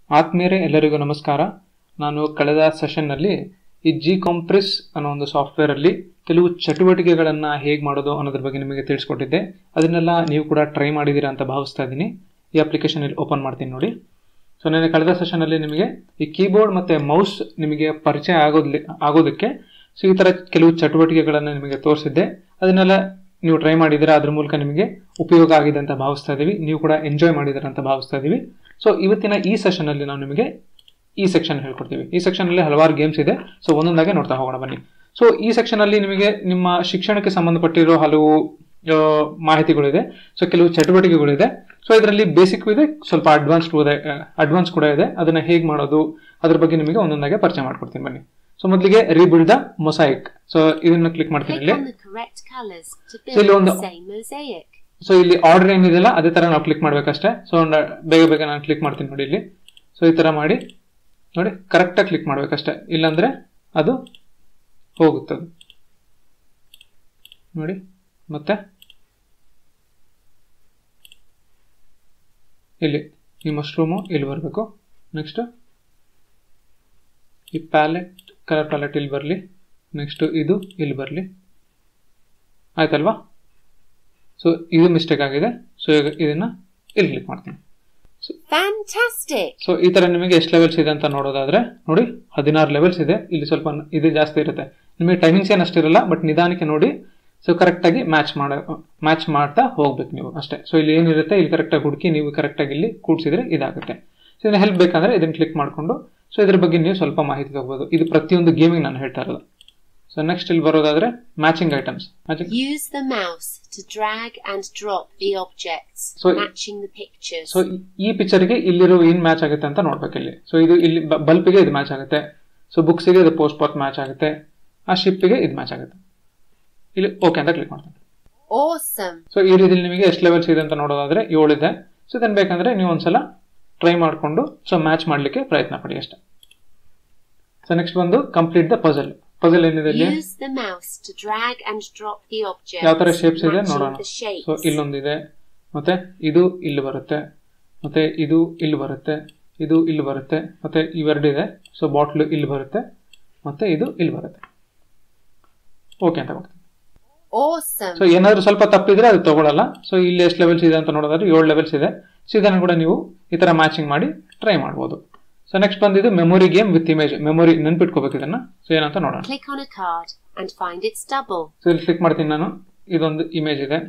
ಆತ್ಮೀಯರೇ ಎಲ್ಲರಿಗೂ ನಮಸ್ಕಾರ ನಾನು ಕಳೆದ ಸೆಷನ್ನಲ್ಲಿ ಈ ಜಿ ಕಾಂಪ್ರೆಸ್ ಅನ್ನೋ ಒಂದು ಸಾಫ್ಟ್ವೇರಲ್ಲಿ ಕೆಲವು ಚಟುವಟಿಕೆಗಳನ್ನು ಹೇಗೆ ಮಾಡೋದು ಅನ್ನೋದ್ರ ಬಗ್ಗೆ ನಿಮಗೆ ತಿಳಿಸ್ಕೊಟ್ಟಿದ್ದೆ ಅದನ್ನೆಲ್ಲ ನೀವು ಕೂಡ ಟ್ರೈ ಮಾಡಿದ್ದೀರಾ ಅಂತ ಭಾವಿಸ್ತಾ ಇದ್ದೀನಿ ಈ ಅಪ್ಲಿಕೇಶನ್ ಇಲ್ಲಿ ಓಪನ್ ಮಾಡ್ತೀನಿ ನೋಡಿ ಸೊ ನಾನು ಕಳೆದ ಸೆಷನಲ್ಲಿ ನಿಮಗೆ ಈ ಕೀಬೋರ್ಡ್ ಮತ್ತು ಮೌಸ್ ನಿಮಗೆ ಪರಿಚಯ ಆಗೋದ್ಲಿ ಆಗೋದಕ್ಕೆ ಸೊ ಈ ಥರ ಕೆಲವು ಚಟುವಟಿಕೆಗಳನ್ನು ನಿಮಗೆ ತೋರಿಸಿದ್ದೆ ಅದನ್ನೆಲ್ಲ ನೀವು ಟ್ರೈ ಮಾಡಿದ್ದೀರಾ ಅದ್ರ ಮೂಲಕ ನಿಮಗೆ ಉಪಯೋಗ ಆಗಿದೆ ಅಂತ ಭಾವಿಸ್ತಾ ಇದ್ದೀವಿ ನೀವು ಕೂಡ ಎಂಜಾಯ್ ಮಾಡಿದ್ದೀರಾ ಅಂತ ಭಾವಿಸ್ತಾ ಇದ್ದೀವಿ ಸೊ ಇವತ್ತಿನ ಈ ಸೆಷನಲ್ಲಿ ನಾವು ನಿಮಗೆ ಈ ಸೆಕ್ಷನ್ ಹೇಳ್ಕೊಡ್ತೀವಿ ಈ ಸೆಕ್ಷನಲ್ಲಿ ಹಲವಾರು ಗೇಮ್ಸ್ ಇದೆ ಸೊ ಒಂದೊಂದಾಗೆ ನೋಡ್ತಾ ಹೋಗೋಣ ಬನ್ನಿ ಸೊ ಈ ಸೆಕ್ಷನಲ್ಲಿ ನಿಮಗೆ ನಿಮ್ಮ ಶಿಕ್ಷಣಕ್ಕೆ ಸಂಬಂಧಪಟ್ಟಿರೋ ಹಲವು ಆ, ಮಾಹಿತಿಗಳಿದೆ ಸೊ ಕೆಲವು ಚಟುವಟಿಕೆಗಳಿದೆ ಸೊ ಇದರಲ್ಲಿ ಬೇಸಿಕ್ ಇದೆ ಸ್ವಲ್ಪ ಅಡ್ವಾನ್ಸ್ ಇದೆ ಅಡ್ವಾನ್ಸ್ ಕೂಡ ಇದೆ ಅದನ್ನ ಹೇಗೆ ಮಾಡೋದು ಅದ್ರ ಬಗ್ಗೆ ನಿಮಗೆ ಒಂದೊಂದಾಗೆ ಪರಿಚಯ ಮಾಡ್ಕೊಡ್ತೀನಿ ಬನ್ನಿ ಸೊ ಮೊದಲಿಗೆ ರೀಬಿಲ್ಡ್ ದ ಮೊಸೈಕ್ ಸೊ ಇದನ್ನ ಕ್ಲಿಕ್ ಮಾಡ್ತೀನಿ Click ಇಲ್ಲಿ on the correct colours to So, ಇಲ್ಲಿ build ಒಂದು- the same mosaic. ಸೊ ಇಲ್ಲಿ ಆರ್ಡರ್ ಏನಿದೆಯಲ್ಲ ಅದೇ ತರ ನಾವು ಕ್ಲಿಕ್ ಮಾಡ್ಬೇಕಷ್ಟೇ ಸೊ ಬೇಗ ಬೇಗ ನಾನು ಕ್ಲಿಕ್ ಮಾಡ್ತೀನಿ ನೋಡಿ ಇಲ್ಲಿ ಸೊ ಈ ತರ ಮಾಡಿ ನೋಡಿ ಕರೆಕ್ಟಾಗಿ ಕ್ಲಿಕ್ ಮಾಡ್ಬೇಕಷ್ಟೇ ಇಲ್ಲಾಂದ್ರೆ ಅದು ಹೋಗುತ್ತದೆ ನೋಡಿ ಮತ್ತೆ ಇಲ್ಲಿ ಈ ಮಶ್ರೂಮು ಇಲ್ಲಿ ಬರಬೇಕು ನೆಕ್ಸ್ಟ್ ಈ ಪ್ಯಾಲೆಟ್ ಕಲರ್ ಪ್ಯಾಲೆಟ್ ಇಲ್ಲಿ ಬರಲಿ ನೆಕ್ಸ್ಟ್ ಇದು ಇಲ್ಲಿ ಬರಲಿ ಆಯ್ತಲ್ವಾ ಸೊ ಇದು ಮಿಸ್ಟೇಕ್ ಆಗಿದೆ ಸೊ ಈಗ ಇದನ್ನ ಇಲ್ಲಿ ಕ್ಲಿಕ್ ಮಾಡ್ತೀನಿ Fantastic! ಸೊ ಈ ತರ ನಿಮಗೆ ಎಷ್ಟು ಲೆವೆಲ್ಸ್ ಇದೆ ಅಂತ ನೋಡೋದಾದ್ರೆ ನೋಡಿ ಹದಿನಾರು ಲೆವೆಲ್ಸ್ ಇದೆ ಇಲ್ಲಿ ಸ್ವಲ್ಪ ನ- ಇದು ಜಾಸ್ತಿ ಇರುತ್ತೆ ನಿಮಗೆ ಟೈಮಿಂಗ್ಸ್ ಏನು ಅಷ್ಟಿರಲ್ಲ ಬಟ್ ನಿಧಾನಕ್ಕೆ ನೋಡಿ ಸೊ ಕರೆಕ್ಟಾಗಿ ಮ್ಯಾಚ್ ಮಾಡ ಮ್ಯಾಚ್ ಮಾಡ್ತಾ ಹೋಗ್ಬೇಕು ನೀವು ಅಷ್ಟೇ ಸೊ ಇಲ್ಲಿ ಏನಿರುತ್ತೆ ಇಲ್ಲಿ ಕರೆಕ್ಟಾಗಿ ಹುಡುಕಿ ನೀವು ಕರೆಕ್ಟಾಗಿ ಇಲ್ಲಿ ಕೂಡಿಸಿದ್ರೆ ಇದಾಗುತ್ತೆ ಸೊ ಇದನ್ನ ಹೆಲ್ಪ್ ಬೇಕಂದ್ರೆ ಇದನ್ನ ಕ್ಲಿಕ್ ಮಾಡಿಕೊಂಡು ಸೊ ಇದ್ರ ಬಗ್ಗೆ ನೀವು ಸ್ವಲ್ಪ ಮಾಹಿತಿ ತಗೋಬಹುದು ಇದು ಪ್ರತಿಯೊಂದು ಗೇಮಿಂಗ್ ನಾನು ಹೇಳ್ತಾ ಇರೋದು ಸೊ ನೆಕ್ಸ್ಟ್ ಇಲ್ಲಿ ಬರೋದಾದ್ರೆ matching items matching Use the mouse to drag and drop the objects, So- matching the pictures. So ಈ ಪಿಕ್ಚರ್ಗೆ ಇಲ್ಲಿರೋ ಏನ್ ಮ್ಯಾಚ್ ಆಗುತ್ತೆ ಅಂತ ನೋಡ್ಬೇಕು ಇಲ್ಲಿ ಸೊ ಇದು ಇಲ್ಲಿ ಬಲ್ಪಿಗೆ ಇದು ಮ್ಯಾಚ್ ಆಗುತ್ತೆ ಸೊ ಬುಕ್ಸಿಗೆ ಇದು ಪೋಸ್ಟ್ ಪಾತ್ ಮ್ಯಾಚ್ ಆಗುತ್ತೆ ಆ ಶಿಪ್ಪಿಗೆ ಇದು ಮ್ಯಾಚ್ ಆಗುತ್ತೆ ಇಲ್ಲಿ ಓಕೆ ಅಂತ ಕ್ಲಿಕ್ ಮಾಡ್ತೀನಿ Awesome! ಸೊ ಈ ರೀತಿಲಿ ನಿಮಗೆ ಎಷ್ಟು ಲೆವೆಲ್ಸ್ ಇದೆ ಅಂತ ನೋಡೋದಾದ್ರೆ ಏಳಿದೆ ಸೊ ಇದನ್ನ ಬೇಕಂದ್ರೆ ನೀವು ಒಂದ್ಸಲ ಟ್ರೈ ಮಾಡಿಕೊಂಡು ಸೊ ಮ್ಯಾಚ್ ಮಾಡಲಿಕ್ಕೆ ಪ್ರಯತ್ನ ಪಡಿ ಅಷ್ಟೇ ಸೊ ನೆಕ್ಸ್ಟ್ ಬಂದು ಕಂಪ್ಲೀಟ್ ದ ಪಜಲ್ ಪಜಲ್ ಏನಿದೆ ಇಲ್ಲಿ Use the mouse to drag and drop the objects, ಯಾವ ತರ shapes ಇದೆ matching ನೋಡೋಣ the shapes. ಸೊ ಇಲ್ಲೊಂದಿದೆ ಮತ್ತೆ ಇದು ಇಲ್ಲಿ ಬರುತ್ತೆ ಮತ್ತೆ ಇದು ಇಲ್ಲಿ ಬರುತ್ತೆ ಇದು ಇಲ್ಲಿ ಬರುತ್ತೆ ಮತ್ತೆ ಇವೆರಡಿದೆ ಸೊ ಬಾಟ್ಲು ಇಲ್ಲಿ ಬರುತ್ತೆ ಮತ್ತೆ ಇದು ಇಲ್ಲಿ ಬರುತ್ತೆ ಓಕೆ ಅಂತ ಕೊಡ್ತೀನಿ Awesome! ಸೊ ಏನಾದ್ರು ಸ್ವಲ್ಪ ತಪ್ಪಿದ್ರೆ ಅದು ತಗೊಳಲ್ಲ ಸೊ ಇಲ್ಲಿ ಎಷ್ಟು ಲೆವೆಲ್ಸ್ ಇದೆ ಅಂತ ನೋಡೋದಾದ್ರೆ ಏಳು ಲೆವೆಲ್ಸ್ ಇದೆ ಸೊ ಇದನ್ನು ಕೂಡ ನೀವು ಈ ತರ ಮ್ಯಾಚಿಂಗ್ ಮಾಡಿ ಟ್ರೈ ಮಾಡ್ಬೋದು ಸೊ ನೆಕ್ಸ್ಟ್ ಬಂದಿದ್ದು memory game with image memory ನೆನ್ಪಿಟ್ಕೋಬೇಕು ಇದನ್ನ ಸೊ ಏನಂತ ನೋಡೋಣ Click on a card and find its double. So ಇಲ್ಲಿ ಕ್ಲಿಕ್ ಮಾಡ್ತೀನಿ ನಾನು ಇದೊಂದು ಇಮೇಜ್ ಇದೆ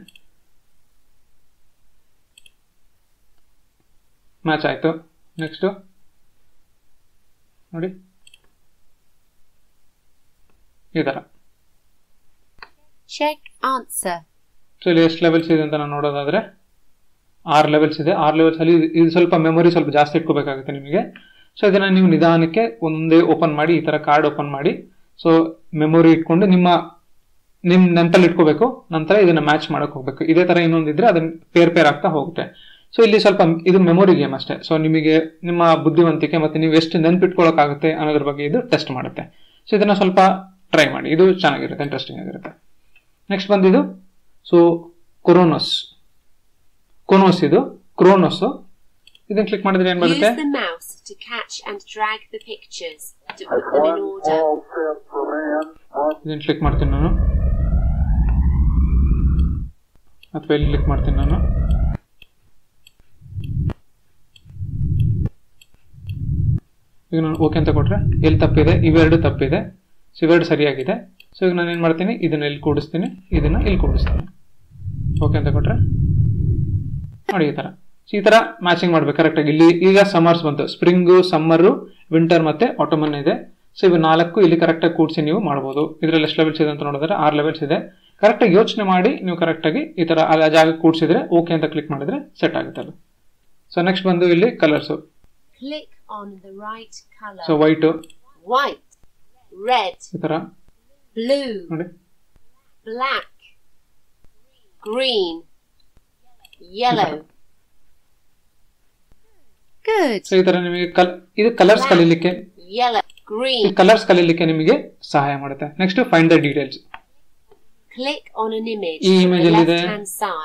ಮ್ಯಾಚ್ ಆಯ್ತು ನೆಕ್ಸ್ಟ್ ನೋಡಿ ಈ ತರ Check answer. ಸೊ ಇಲ್ಲಿ ಎಷ್ಟು ಲೆವೆಲ್ಸ್ ಇದೆ ಅಂತ ನಾನು ನೋಡೋದಾದ್ರೆ ಆರು ಲೆವೆಲ್ಸ್ ಇದೆ ಆರು ಲೆವೆಲ್ಸ್ ಅಲ್ಲಿ ಇದು- ಇದು ಸ್ವಲ್ಪ ಮೆಮೊರಿ ಸ್ವಲ್ಪ ಜಾಸ್ತಿ ಇಟ್ಕೋಬೇಕಾಗುತ್ತೆ ನಿಮಗೆ ಸೊ ಇದನ್ನ ನೀವು ನಿಧಾನಕ್ಕೆ ಒಂದೇ ಓಪನ್ ಮಾಡಿ ಈ ತರ ಕಾರ್ಡ್ ಓಪನ್ ಮಾಡಿ ಸೊ ಮೆಮೊರಿ ಇಟ್ಕೊಂಡು ನಿಮ್ಮ ನಿಮ್ ನೆನಪಲ್ಲಿ ಇಟ್ಕೋಬೇಕು ನಂತರ ಇದನ್ನ ಮ್ಯಾಚ್ ಮಾಡಕ್ ಹೋಗ್ಬೇಕು ಇದೇ ತರ ಇನ್ನೊಂದಿದ್ರೆ ಅದನ್ನ ಪೇರ್ ಪೇರ್ ಆಗ್ತಾ ಹೋಗುತ್ತೆ ಸೊ ಇಲ್ಲಿ ಸ್ವಲ್ಪ ಇದು ಮೆಮೊರಿ ಗೇಮ್ ಅಷ್ಟೇ ಸೊ ನಿಮಗೆ ನಿಮ್ಮ ಬುದ್ಧಿವಂತಿಕೆ ಮತ್ತೆ ನೀವು ಎಷ್ಟು ನೆನಪಿಟ್ಕೊಳ್ಳೋಕ್ಕಾಗುತ್ತೆ ಅನ್ನೋದ್ರ ಬಗ್ಗೆ ಇದು ಟೆಸ್ಟ್ ಮಾಡುತ್ತೆ ಸೊ ಇದನ್ನ ಸ್ವಲ್ಪ ಟ್ರೈ ಮಾಡಿ ಇದು ಚೆನ್ನಾಗಿರುತ್ತೆ ಇಂಟ್ರೆಸ್ಟಿಂಗ್ ಆಗಿರುತ್ತೆ ನೆಕ್ಸ್ಟ್ ಬಂದಿದ್ದು ಸೊ ಕೊರೋನಸ್ ಕೊನೋಸ್ ಇದು ಕ್ರೋನೋಸ್ ಇದನ್ನ ಕ್ಲಿಕ್ ಮಾಡಿದ್ರೆ ಏನ್ Use ಬರುತ್ತೆ the mouse to catch and drag the pictures to put them in order. ಇದನ್ನ ಕ್ಲಿಕ್ ಮಾಡ್ತೀನಿ ನಾನು ಅಥವಾ ಇಲ್ಲಿ ಕ್ಲಿಕ್ ಮಾಡ್ತೀನಿ ನಾನು ಈಗ ನಾನು ಓಕೆ ಅಂತ ಕೊಟ್ರೆ ಎಲ್ಲಿ ತಪ್ಪಿದೆ ಇವೆರಡು ತಪ್ಪಿದೆ ಸೊ ಇವೆರಡು ಸರಿಯಾಗಿದೆ ಸೊ ಈಗ ನಾನು ಏನು ಮಾಡ್ತೀನಿ ಇದನ್ನ ಇಲ್ಲಿ ಕೂಡಿಸ್ತೀನಿ ಇದನ್ನ ಇಲ್ಲಿ ಕೂಡಿಸ್ತೀನಿ ಓಕೆ ಅಂತ ಕೊಟ್ರೆ ನೋಡಿ ಈ ತರ ಸೊ ಈ ತರ ಮ್ಯಾಚಿಂಗ್ ಮಾಡ್ಬೇಕು ಕರೆಕ್ಟಾಗಿ ಇಲ್ಲಿ ಈಗ ಸಮ್ಮರ್ಸ್ ಬಂತು ಸ್ಪ್ರಿಂಗು ಸಮ್ಮರು ವಿಂಟರ್ ಮತ್ತೆ ಆಟೋಮನ್ ಇದೆ ಸೊ ಇವು ನಾಲ್ಕು ಇಲ್ಲಿ ಕರೆಕ್ಟಾಗಿ ಕೂಡಿಸಿ ನೀವು ಮಾಡ್ಬೋದು ಇದರಲ್ಲಿ ಎಷ್ಟು ಲೆವೆಲ್ಸ್ ಇದೆ ಅಂತ ನೋಡಿದ್ರೆ ಆರು ಲೆವೆಲ್ಸ್ ಇದೆ ಕರೆಕ್ಟಾಗಿ ಯೋಚನೆ ಮಾಡಿ ನೀವು ಕರೆಕ್ಟಾಗಿ ಈ ತರ ಆ ಜಾಗ ಕೂಡಿಸಿದ್ರೆ ಓಕೆ ಅಂತ ಕ್ಲಿಕ್ ಮಾಡಿದ್ರೆ ಸೆಟ್ ಆಗುತ್ತೆ ಅದು ಸೊ ನೆಕ್ಸ್ಟ್ ಬಂದು ಇಲ್ಲಿ colours Click on the right color. So white White, red, ಈ ತರ blue, ನೋಡಿ black, green, yellow. Good. So ಈ ತರ ನಿಮಗೆ ಕಲ್ ಇದು ಕಲರ್ಸ್ ಕಲೀಲಿಕ್ಕೆ Yellow, ಈ green. ಕಲರ್ಸ್ ಕಲೀಲಿಕ್ಕೆ ನಿಮಗೆ ಸಹಾಯ ಮಾಡುತ್ತೆ next find the details Click on an image ಈ on image the ಎಲ್ಲಿದೆ? left hand side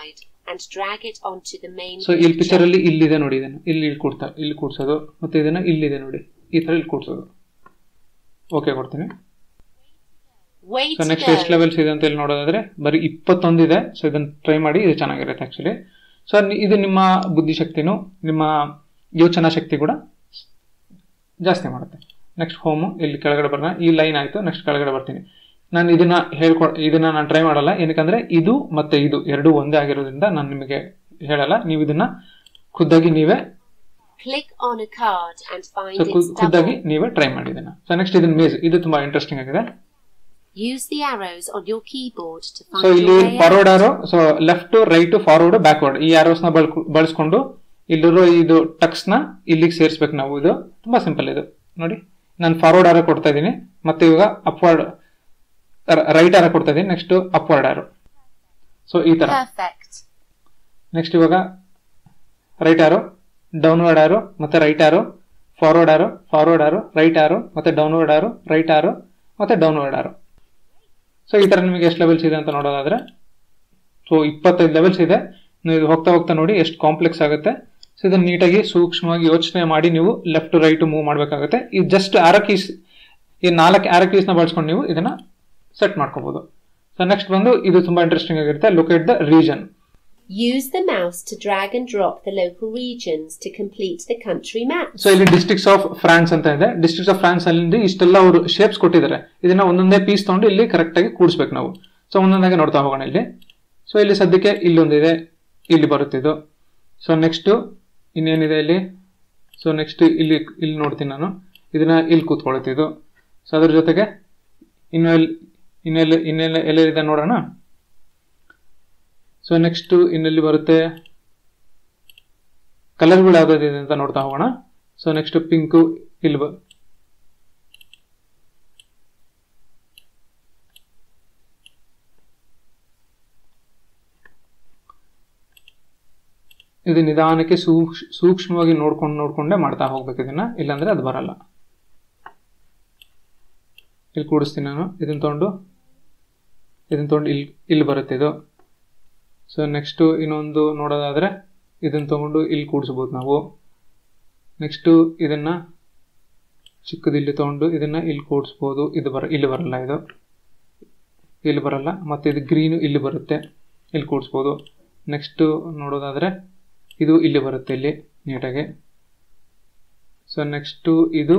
and drag it onto the main so ಇಲ್ಲಿ ಪಿಕ್ಚರ್ picture. ಅಲ್ಲಿ ಇಲ್ಲಿದೆ ನೋಡಿ ಇದನ್ನು ಇಲ್ಲಿ ಇಲ್ಲಿ ಕೂಡ್ತಾ ಇಲ್ಲಿ ಕೂಡ್ಸೋದು ಮತ್ತೆ ಇದನ್ನ ಇಲ್ಲಿದೆ ನೋಡಿ ಈ ತರ ಇಲ್ಲಿ ಕೂಡ್ಸೋದು ಓಕೆ ಕೊಡ್ತೀನಿ Way ಸೊ to ನೆಕ್ಸ್ಟ್ ಎಷ್ಟು go. ಲೆವೆಲ್ಸ್ ಇದೆ ಅಂತ ಇಲ್ಲಿ ನೋಡೋದಾದ್ರೆ ಬರೀ ಇಪ್ಪತ್ತೊಂದಿದೆ ಸೊ ಇದನ್ನ ಟ್ರೈ ಮಾಡಿ ಇದು ಚೆನ್ನಾಗಿರುತ್ತೆ ಆಕ್ಚುಲಿ ಸೊ ಇದು ನಿಮ್ಮ ಬುದ್ಧಿಶಕ್ತಿನೂ ನಿಮ್ಮ ಯೋಚನಾ ಶಕ್ತಿ ಕೂಡ ಜಾಸ್ತಿ ಮಾಡುತ್ತೆ ನೆಕ್ಸ್ಟ್ ಹೋಮು ಇಲ್ಲಿ ಕೆಳಗಡೆ ಬರೋಣ ಈ ಲೈನ್ ಆಯ್ತು ನೆಕ್ಸ್ಟ್ ಕೆಳಗಡೆ ಬರ್ತೀನಿ ನಾನು ಇದನ್ನ ಹೇಳ್ಕೊ ಇದನ್ನ ನಾನು ಟ್ರೈ ಮಾಡಲ್ಲ ಏನಕ್ಕಂದ್ರೆ ಇದು ಮತ್ತೆ ಇದು ಎರಡು ಒಂದೇ ಆಗಿರೋದ್ರಿಂದ ನಾನು ನಿಮಗೆ ಹೇಳಲ್ಲ ನೀವು ಇದನ್ನ ಖುದ್ದಾಗಿ ನೀವೇ Click on a card and find so its ಖುದ್ದಾಗಿ double. ನೀವೇ ಟ್ರೈ ಮಾಡಿ ಇದನ್ನ ಸೊ ನೆಕ್ಸ್ಟ್ ಇದನ್ನ ಮೇಜ್ ಇದು ತುಂಬಾ ಇಂಟ್ರೆಸ್ಟಿಂಗ್ ಆಗಿದೆ Use the arrows on your keyboard to so find ಇಲ್ಲಿ your way forward out. Arrow so left right forward backward ಈ ಆರೋಸ್ ನ ಬಳ್- ಬಳಸ್ಕೊಂಡು ಇಲ್ಲಿರೋ ಇದು ಟಕ್ಸ್ ನ ಇಲ್ಲಿಗೆ ಸೇರಿಸ್ಬೇಕು ನಾವು ಇದು ತುಂಬಾ ಸಿಂಪಲ್ ಇದು ನೋಡಿ ನಾನು ಫಾರ್ವರ್ಡ್ ಆರೋ ಕೊಡ್ತಾ ಇದ್ದೀನಿ ಮತ್ತೆ ಇವಾಗ ಅಪ್ವರ್ಡ್ ರೈಟ್ ಆರೋ ಕೊಡ್ತಾ ಇದ್ದೀನಿ ನೆಕ್ಸ್ಟ್ ಅಪ್ವರ್ಡ್ ಆರೋ ಸೊ ಈ ತರ Perfect. ನೆಕ್ಸ್ಟ್ ಇವಾಗ ರೈಟ್ ಆರೋ ಡೌನ್ವರ್ಡ್ ಆರೋ ಮತ್ತೆ right arrow forward arrow forward arrow right arrow ಮತ್ತೆ ಡೌನ್ವರ್ಡ್ ಆರೋ ರೈಟ್ ಆರೋ ಮತ್ತೆ ಡೌನ್ವರ್ಡ್ ಆರೋ ಸೊ ಈ ತರ ನಿಮಗೆ ಎಷ್ಟು ಲೆವೆಲ್ಸ್ ಇದೆ ಅಂತ ನೋಡೋದಾದ್ರೆ ಸೊ ಇಪ್ಪತ್ತೈದು ಲೆವೆಲ್ಸ್ ಇದೆ ನೀವು ಇದು ಹೋಗ್ತಾ ಹೋಗ್ತಾ ನೋಡಿ ಎಷ್ಟು ಕಾಂಪ್ಲೆಕ್ಸ್ ಆಗುತ್ತೆ ಸೊ ಇದನ್ನ ನೀಟಾಗಿ ಸೂಕ್ಷ್ಮವಾಗಿ ಯೋಚನೆ ಮಾಡಿ ನೀವು ಲೆಫ್ಟ್ ಟು ರೈಟ್ ಮೂವ್ ಮಾಡಬೇಕಾಗುತ್ತೆ ಈ ಜಸ್ಟ್ ಆರೋ ಕೀಸ್ ಈ ನಾಲ್ಕು ಆರೋ ಕೀಸ್ನ ಬಳಸ್ಕೊಂಡು ನೀವು ಇದನ್ನ ಸೆಟ್ ಮಾಡ್ಕೋಬಹುದು ಸೊ ನೆಕ್ಸ್ಟ್ ಬಂದು ಇದು ತುಂಬಾ ಇಂಟ್ರೆಸ್ಟಿಂಗ್ ಆಗಿರುತ್ತೆ locate the region Use the mouse to drag and drop the local regions to complete the country map. So ಇಲ್ಲಿ ಡಿಸ್ಟ್ರಿಕ್ಟ್ಸ್ ಆಫ್ ಫ್ರಾನ್ಸ್ ಅಂತ ಇದೆ ಡಿಸ್ಟ್ರಿಕ್ಟ್ಸ್ ಆಫ್ ಫ್ರಾನ್ಸ್ ಅಲ್ಲಿ ಇಷ್ಟೆಲ್ಲ ಅವರು ಶೇಪ್ಸ್ ಕೊಟ್ಟಿದ್ದಾರೆ ಇದನ್ನ ಒಂದೊಂದೇ ಪೀಸ್ ತಗೊಂಡು ಇಲ್ಲಿ ಕರೆಕ್ಟ್ ಆಗಿ ಕೂಡಿಸ್ಬೇಕು ನಾವು ಸೊ ಒಂದೊಂದಾಗಿ ನೋಡ್ತಾ ಹೋಗೋಣ ಇಲ್ಲಿ ಸೊ ಇಲ್ಲಿ ಸದ್ಯಕ್ಕೆ ಇಲ್ಲೊಂದಿದೆ ಇಲ್ಲಿ ಬರುತ್ತಿದ್ದು ಸೊ ನೆಕ್ಸ್ಟ್ ಇನ್ನೇನಿದೆ ಇಲ್ಲಿ ಸೊ ನೆಕ್ಸ್ಟ್ ಇಲ್ಲಿ ಇಲ್ಲಿ ನೋಡ್ತೀನಿ ನಾನು ಇದನ್ನ ಇಲ್ಲಿ ಕೂತ್ಕೊಳ್ತಿದ್ದು ಸೊ ಅದ್ರ ಜೊತೆಗೆ ಇನ್ನು ಎಲ್ಲಿ ಇನ್ನೆಲ್ಲ ಇನ್ನೆಲ್ಲ ಎಲ್ಲೆಲ್ಲಿದೆ ನೋಡೋಣ ಸೊ ನೆಕ್ಸ್ಟ್ ಇನ್ನೆಲ್ಲಿ ಬರುತ್ತೆ ಕಲರ್ಗಳು ಯಾವ್ದಾದಿದೆ ಅಂತ ನೋಡ್ತಾ ಹೋಗೋಣ ಸೊ ನೆಕ್ಸ್ಟ್ ಪಿಂಕು ಇಲ್ಲಿ ಬ ಇದು ನಿಧಾನಕ್ಕೆ ಸೂಕ್ಷ್ ಸೂಕ್ಷ್ಮವಾಗಿ ನೋಡ್ಕೊಂಡು ನೋಡ್ಕೊಂಡೇ ಮಾಡ್ತಾ ಹೋಗ್ಬೇಕು ಇದನ್ನ ಇಲ್ಲಾಂದ್ರೆ ಅದು ಬರಲ್ಲ ಇಲ್ಲಿ ಕೂಡಿಸ್ತೀನಿ ನಾನು ಇದನ್ನ ತಗೊಂಡು ಇದನ್ನ ತಗೊಂಡು ಇಲ್ಲಿ ಇಲ್ಲಿ ಬರುತ್ತೆ ಇದು ಸೊ ನೆಕ್ಸ್ಟು ಇನ್ನೊಂದು ನೋಡೋದಾದ್ರೆ ಇದನ್ನ ತಗೊಂಡು ಇಲ್ಲಿ ಕೂಡಿಸ್ಬೋದು ನಾವು ನೆಕ್ಸ್ಟು ಇದನ್ನ ಚಿಕ್ಕದು ಇಲ್ಲಿ ತಗೊಂಡು ಇದನ್ನ ಇಲ್ಲಿ ಕೂಡಿಸ್ಬೋದು ಇದು ಬರ ಇಲ್ಲಿ ಬರಲ್ಲ ಇದು ಇಲ್ಲಿ ಬರಲ್ಲ ಮತ್ತೆ ಇದು ಗ್ರೀನು ಇಲ್ಲಿ ಬರುತ್ತೆ ಇಲ್ಲಿ ಕೂಡಿಸ್ಬೋದು ನೆಕ್ಸ್ಟು ನೋಡೋದಾದ್ರೆ ಇದು ಇಲ್ಲಿ ಬರುತ್ತೆ ಇಲ್ಲಿ ನೀಟಾಗಿ ಸೊ ನೆಕ್ಸ್ಟು ಇದು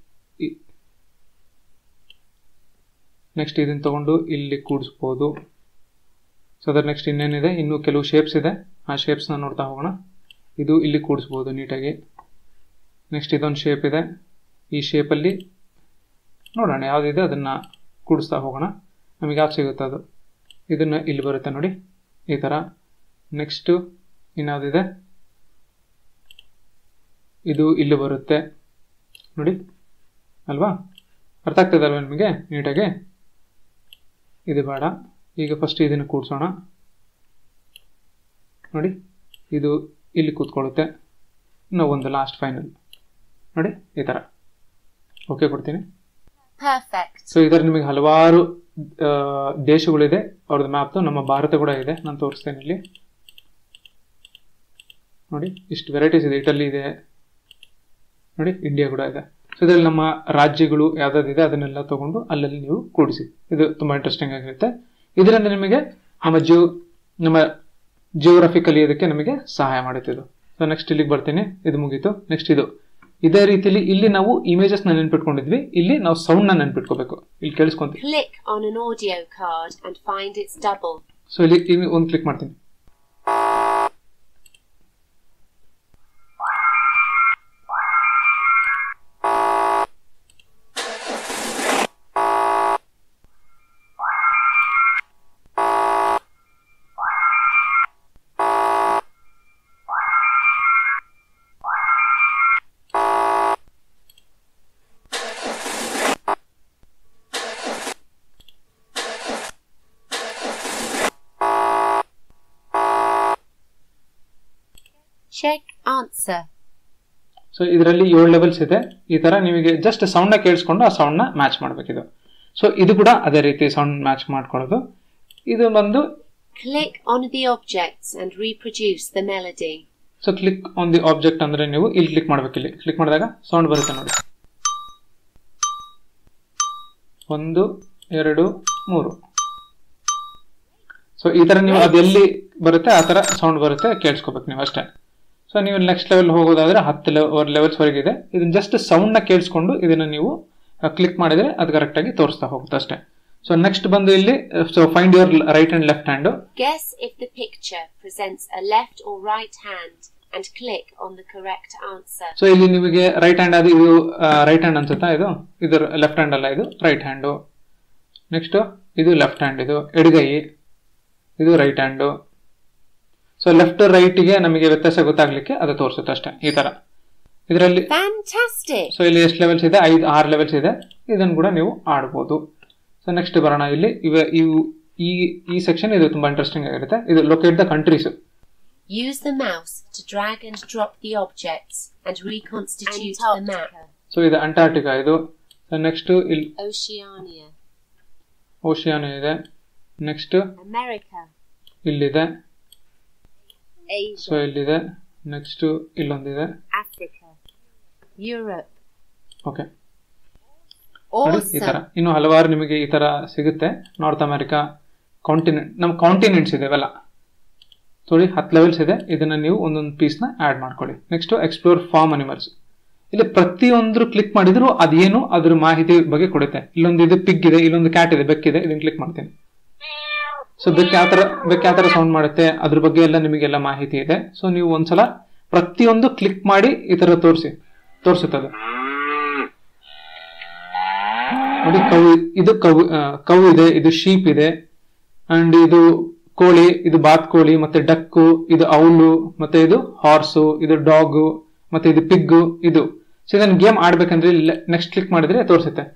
ನೆಕ್ಸ್ಟ್ ಇದನ್ನ ತಗೊಂಡು ಇಲ್ಲಿ ಕೂಡಿಸ್ಬೋದು ಸೊ ಅದ್ರ ನೆಕ್ಸ್ಟ್ ಇನ್ನೇನಿದೆ ಇನ್ನು ಕೆಲವು ಶೇಪ್ಸ್ ಇದೆ ಆ ಶೇಪ್ಸ್ನ ನೋಡ್ತಾ ಹೋಗೋಣ ಇದು ಇಲ್ಲಿ ಕೂಡಿಸ್ಬೋದು ನೀಟಾಗಿ ನೆಕ್ಸ್ಟ್ ಇದೊಂದು ಶೇಪ್ ಇದೆ ಈ ಶೇಪಲ್ಲಿ ನೋಡೋಣ ಯಾವುದಿದೆ ಅದನ್ನು ಕೂಡಿಸ್ತಾ ಹೋಗೋಣ ನಮಗೆ ಯಾವ್ದು ಸಿಗುತ್ತೆ ಅದು ಇದನ್ನು ಇಲ್ಲಿ ಬರುತ್ತೆ ನೋಡಿ ಈ ಥರ ನೆಕ್ಸ್ಟು ಇನ್ಯಾವುದಿದೆ ಇದು ಇಲ್ಲಿ ಬರುತ್ತೆ ನೋಡಿ ಅಲ್ವಾ ಅರ್ಥ ಆಗ್ತದೆ ಅಲ್ವಾ ನಿಮಗೆ ನೀಟಾಗಿ ಇದು ಬೇಡ ಈಗ ಫಸ್ಟ್ ಇದನ್ನು ಕೂಡಿಸೋಣ ನೋಡಿ ಇದು ಇಲ್ಲಿ ಕೂತ್ಕೊಳ್ಳುತ್ತೆ ಇನ್ನು ಒಂದು ಲಾಸ್ಟ್ ಫೈನಲ್ ನೋಡಿ ಈ ಥರ ಓಕೆ ಕೊಡ್ತೀನಿ Perfect. ಸೊ ಇದರ ನಿಮಗೆ ಹಲವಾರು ಆ, ದೇಶಗಳಿದೆ ಅವ್ರದ್ದು ಮ್ಯಾಪ್ದು ನಮ್ಮ ಭಾರತ ಕೂಡ ಇದೆ ನಾನು ತೋರಿಸ್ತೇನೆ ಇಲ್ಲಿ ನೋಡಿ ಇಷ್ಟು ವೆರೈಟೀಸ್ ಇದೆ ಇಟಲಿ ಇದೆ ನೋಡಿ ಇಂಡಿಯಾ ಕೂಡ ಇದೆ ಸೊ ಇದರಲ್ಲಿ ನಮ್ಮ ರಾಜ್ಯಗಳು ಯಾವ್ದಾದಿದೆ ಅದನ್ನೆಲ್ಲ ತಗೊಂಡು ಅಲ್ಲಲ್ಲಿ ನೀವು ಕೂಡಿಸಿ ಇದು ತುಂಬಾ ಇಂಟ್ರೆಸ್ಟಿಂಗ್ ಆಗಿರುತ್ತೆ ಇದರಿಂದ ನಿಮಗೆ ನಮ್ಮ ಜಿಯೋ ನಮ್ಮ ಜಿಯೋಗ್ರಫಿ ಕಲಿಯೋದಕ್ಕೆ ನಮಗೆ ಸಹಾಯ ಮಾಡುತ್ತೆ ಇದು ಸೊ ನೆಕ್ಸ್ಟ್ ಇಲ್ಲಿಗೆ ಬರ್ತೀನಿ ಇದು ಮುಗೀತು ನೆಕ್ಸ್ಟ್ ಇದು ಇದೇ ರೀತಿಲಿ ಇಲ್ಲಿ ನಾವು ಇಮೇಜಸ್ ನ ನೆನ್ಪಿಟ್ಕೊಂಡಿದ್ವಿ ಇಲ್ಲಿ ನಾವು ಸೌಂಡ್ ನ ನೆನ್ಪಿಟ್ಕೋಬೇಕು ಇಲ್ಲಿ ಕೇಳಿಸ್ಕೊಂತೀವಿ Click on an audio card and find its double. So ಇಲ್ಲಿ ಇಲ್ಲಿ ಒಂದು ಕ್ಲಿಕ್ ಮಾಡ್ತೀನಿ Check answer. ಸೊ ಇದರಲ್ಲಿ ಏಳು ಲೆವೆಲ್ಸ್ ಇದೆ ಈ ತರ ನಿಮಗೆ ಜಸ್ಟ್ ಸೌಂಡ್ ನ ಕೇಳಿಸ್ಕೊಂಡು ಆ ಸೌಂಡ್ ನ ಮ್ಯಾಚ್ ಮಾಡಬೇಕಿದು ಸೊ ಇದು ಕೂಡ ಅದೇ ರೀತಿ ಸೌಂಡ್ ಮ್ಯಾಚ್ ಮಾಡ್ಕೊಳ್ಳೋದು ಇದು ಬಂದು Click on the objects and reproduce the melody. So click on the object ಅಂದ್ರೆ ನೀವು ಇಲ್ಲಿ ಕ್ಲಿಕ್ ಮಾಡ್ಬೇಕು ಇಲ್ಲಿ ಕ್ಲಿಕ್ ಮಾಡಿದಾಗ ಸೌಂಡ್ ಬರುತ್ತೆ ನೋಡಿ ಒಂದು ಎರಡು ಮೂರು ಸೊ ಈ ತರ ನೀವು ಅದು ಎಲ್ಲಿ ಬರುತ್ತೆ ಆ ತರ ಸೌಂಡ್ ಬರುತ್ತೆ ಕೇಳಿಸ್ಕೋಬೇಕು ನೀವು ಅಷ್ಟೇ ಸೊ ನೀವು ನೆಕ್ಸ್ಟ್ ಲೆವೆಲ್ ಹೋಗೋದಾದ್ರೆ ಹತ್ತು ಲೆವೆಲ್ಸ್ ವರೆಗೆ ಇದೆ ಇದನ್ನ ಜಸ್ಟ್ ಸೌಂಡ್ ನ ಕೇಳಿಸ್ಕೊಂಡು ಇದನ್ನ ನೀವು ಕ್ಲಿಕ್ ಮಾಡಿದ್ರೆ ಅದು ಕರೆಕ್ಟ್ ಆಗಿ ತೋರಿಸ್ತಾ ಹೋಗುತ್ತೆ ಅಷ್ಟೇ ಸೊ ನೆಕ್ಸ್ಟ್ ಬಂದು ಇಲ್ಲಿ so find your right and left hand Guess if the picture presents a left or right hand and click on the correct answer. So ಇಲ್ಲಿ ನಿಮಗೆ ರೈಟ್ ಹ್ಯಾಂಡ್ ಅದು ಇದು ರೈಟ್ ಹ್ಯಾಂಡ್ ಅನ್ಸುತ್ತಾ ಇದು ಇದು ಲೆಫ್ಟ್ ಹ್ಯಾಂಡ್ ಅಲ್ಲ ಇದು ರೈಟ್ ಹ್ಯಾಂಡು ನೆಕ್ಸ್ಟ್ ಇದು ಲೆಫ್ಟ್ ಹ್ಯಾಂಡ್ ಇದು ಎಡಗೈ ಇದು ರೈಟ್ ಹ್ಯಾಂಡು ಸೊ ಲೆಫ್ಟ್ ರೈಟ್ಗೆ ನಮಗೆ ವ್ಯತ್ಯಾಸ ಗೊತ್ತಾಗ್ಲಿಕ್ಕೆ ಅದು ತೋರಿಸುತ್ತೆ ಅಷ್ಟೇ ಈ ತರ ಇದರಲ್ಲಿ Fantastic! ಸೊ ಇಲ್ಲಿ ಎಷ್ಟು ಲೆವೆಲ್ಸ್ ಇದೆ ಐದು ಆರು ಲೆವೆಲ್ಸ್ ಇದೆ ಇದನ್ನು ಕೂಡ ನೀವು ಆಡ್ಬೋದು ಸೊ ನೆಕ್ಸ್ಟ್ ಬರೋಣ ಇಲ್ಲಿ ಇವ ಇವು ಈ ಈ ಸೆಕ್ಷನ್ ಇದು ತುಂಬಾ ಇಂಟ್ರೆಸ್ಟಿಂಗ್ ಆಗಿರುತ್ತೆ ಇದು locate the countries Use the mouse to drag and drop the objects and reconstitute the map. So ಇದು ಅಂಟಾರ್ಟಿಕಾ ಇದು ಸೊ ನೆಕ್ಸ್ಟ್ ಇಲ್ಲಿ Oceania. ಓಷಿಯಾನ ಇದೆ ನೆಕ್ಸ್ಟ್ America. ಇಲ್ಲಿದೆ Asia. ಸೊ ಇಲ್ಲಿದೆ ನೆಕ್ಸ್ಟ್ ಇಲ್ಲೊಂದಿದೆ Africa. Europe. ಓಕೆ ನೋಡಿ ಈ ತರ Awesome! ಇನ್ನು ಹಲವಾರು ನಿಮಗೆ ಈ ತರ ಸಿಗುತ್ತೆ ನಾರ್ತ್ ಅಮೆರಿಕಾ ಕಾಂಟಿನೆಂಟ್ ನಮ್ಮ ಕಾಂಟಿನೆಂಟ್ಸ್ ಇದೆ ಇವೆಲ್ಲ ನೋಡಿ ಹತ್ತು ಲೆವೆಲ್ಸ್ ಇದೆ ಇದನ್ನ ನೀವು ಒಂದೊಂದು ಪೀಸ್ನ ಆಡ್ ಮಾಡ್ಕೊಳ್ಳಿ ನೆಕ್ಸ್ಟ್ ಎಕ್ಸ್ಪ್ಲೋರ್ ಫಾರ್ಮ್ ಅನಿಮಲ್ಸ್ ಇಲ್ಲಿ ಪ್ರತಿಯೊಂದು ಕ್ಲಿಕ್ ಮಾಡಿದ್ರು ಅದೇನು ಅದ್ರ ಮಾಹಿತಿ ಬಗ್ಗೆ ಕೊಡುತ್ತೆ ಇಲ್ಲೊಂದು ಇದು ಪಿಗ್ ಇದೆ ಇಲ್ಲೊಂದು ಕ್ಯಾಟ್ ಇದೆ ಬೆಕ್ಕಿದೆ ಇದನ್ನ ಕ್ಲಿಕ್ ಮಾಡ್ತೀನಿ ಸೊ ಬೆಕ್ ಯಾವ ತರ ಬೆಕ್ ಯಾವ ತರ ಸೌಂಡ್ ಮಾಡುತ್ತೆ ಅದ್ರ ಬಗ್ಗೆ ಎಲ್ಲ ನಿಮಗೆಲ್ಲ ಮಾಹಿತಿ ಇದೆ ಸೊ ನೀವು ಒಂದ್ಸಲ ಪ್ರತಿಯೊಂದು ಕ್ಲಿಕ್ ಮಾಡಿ ಈ ತರ ತೋರಿಸಿ ತೋರಿಸುತ್ತೆ ಅದು ನೋಡಿ ಕವು ಇದು ಕವು ಆ, ಕವು ಇದೆ ಇದು ಶೀಪ್ ಇದೆ ಅಂಡ್ ಇದು ಕೋಳಿ ಇದು ಬಾತ್ ಕೋಳಿ ಮತ್ತೆ ಡಕ್ಕು ಇದು ಔಲು ಮತ್ತೆ ಇದು ಹಾರ್ಸು ಇದು ಡಾಗು ಮತ್ತೆ ಇದು ಪಿಗ್ಗು ಇದು ಸೊ ಇದನ್ನ ಗೇಮ್ ಆಡ್ಬೇಕಂದ್ರೆ ನೆಕ್ಸ್ಟ್ ಕ್ಲಿಕ್ ಮಾಡಿದ್ರೆ ತೋರಿಸುತ್ತೆ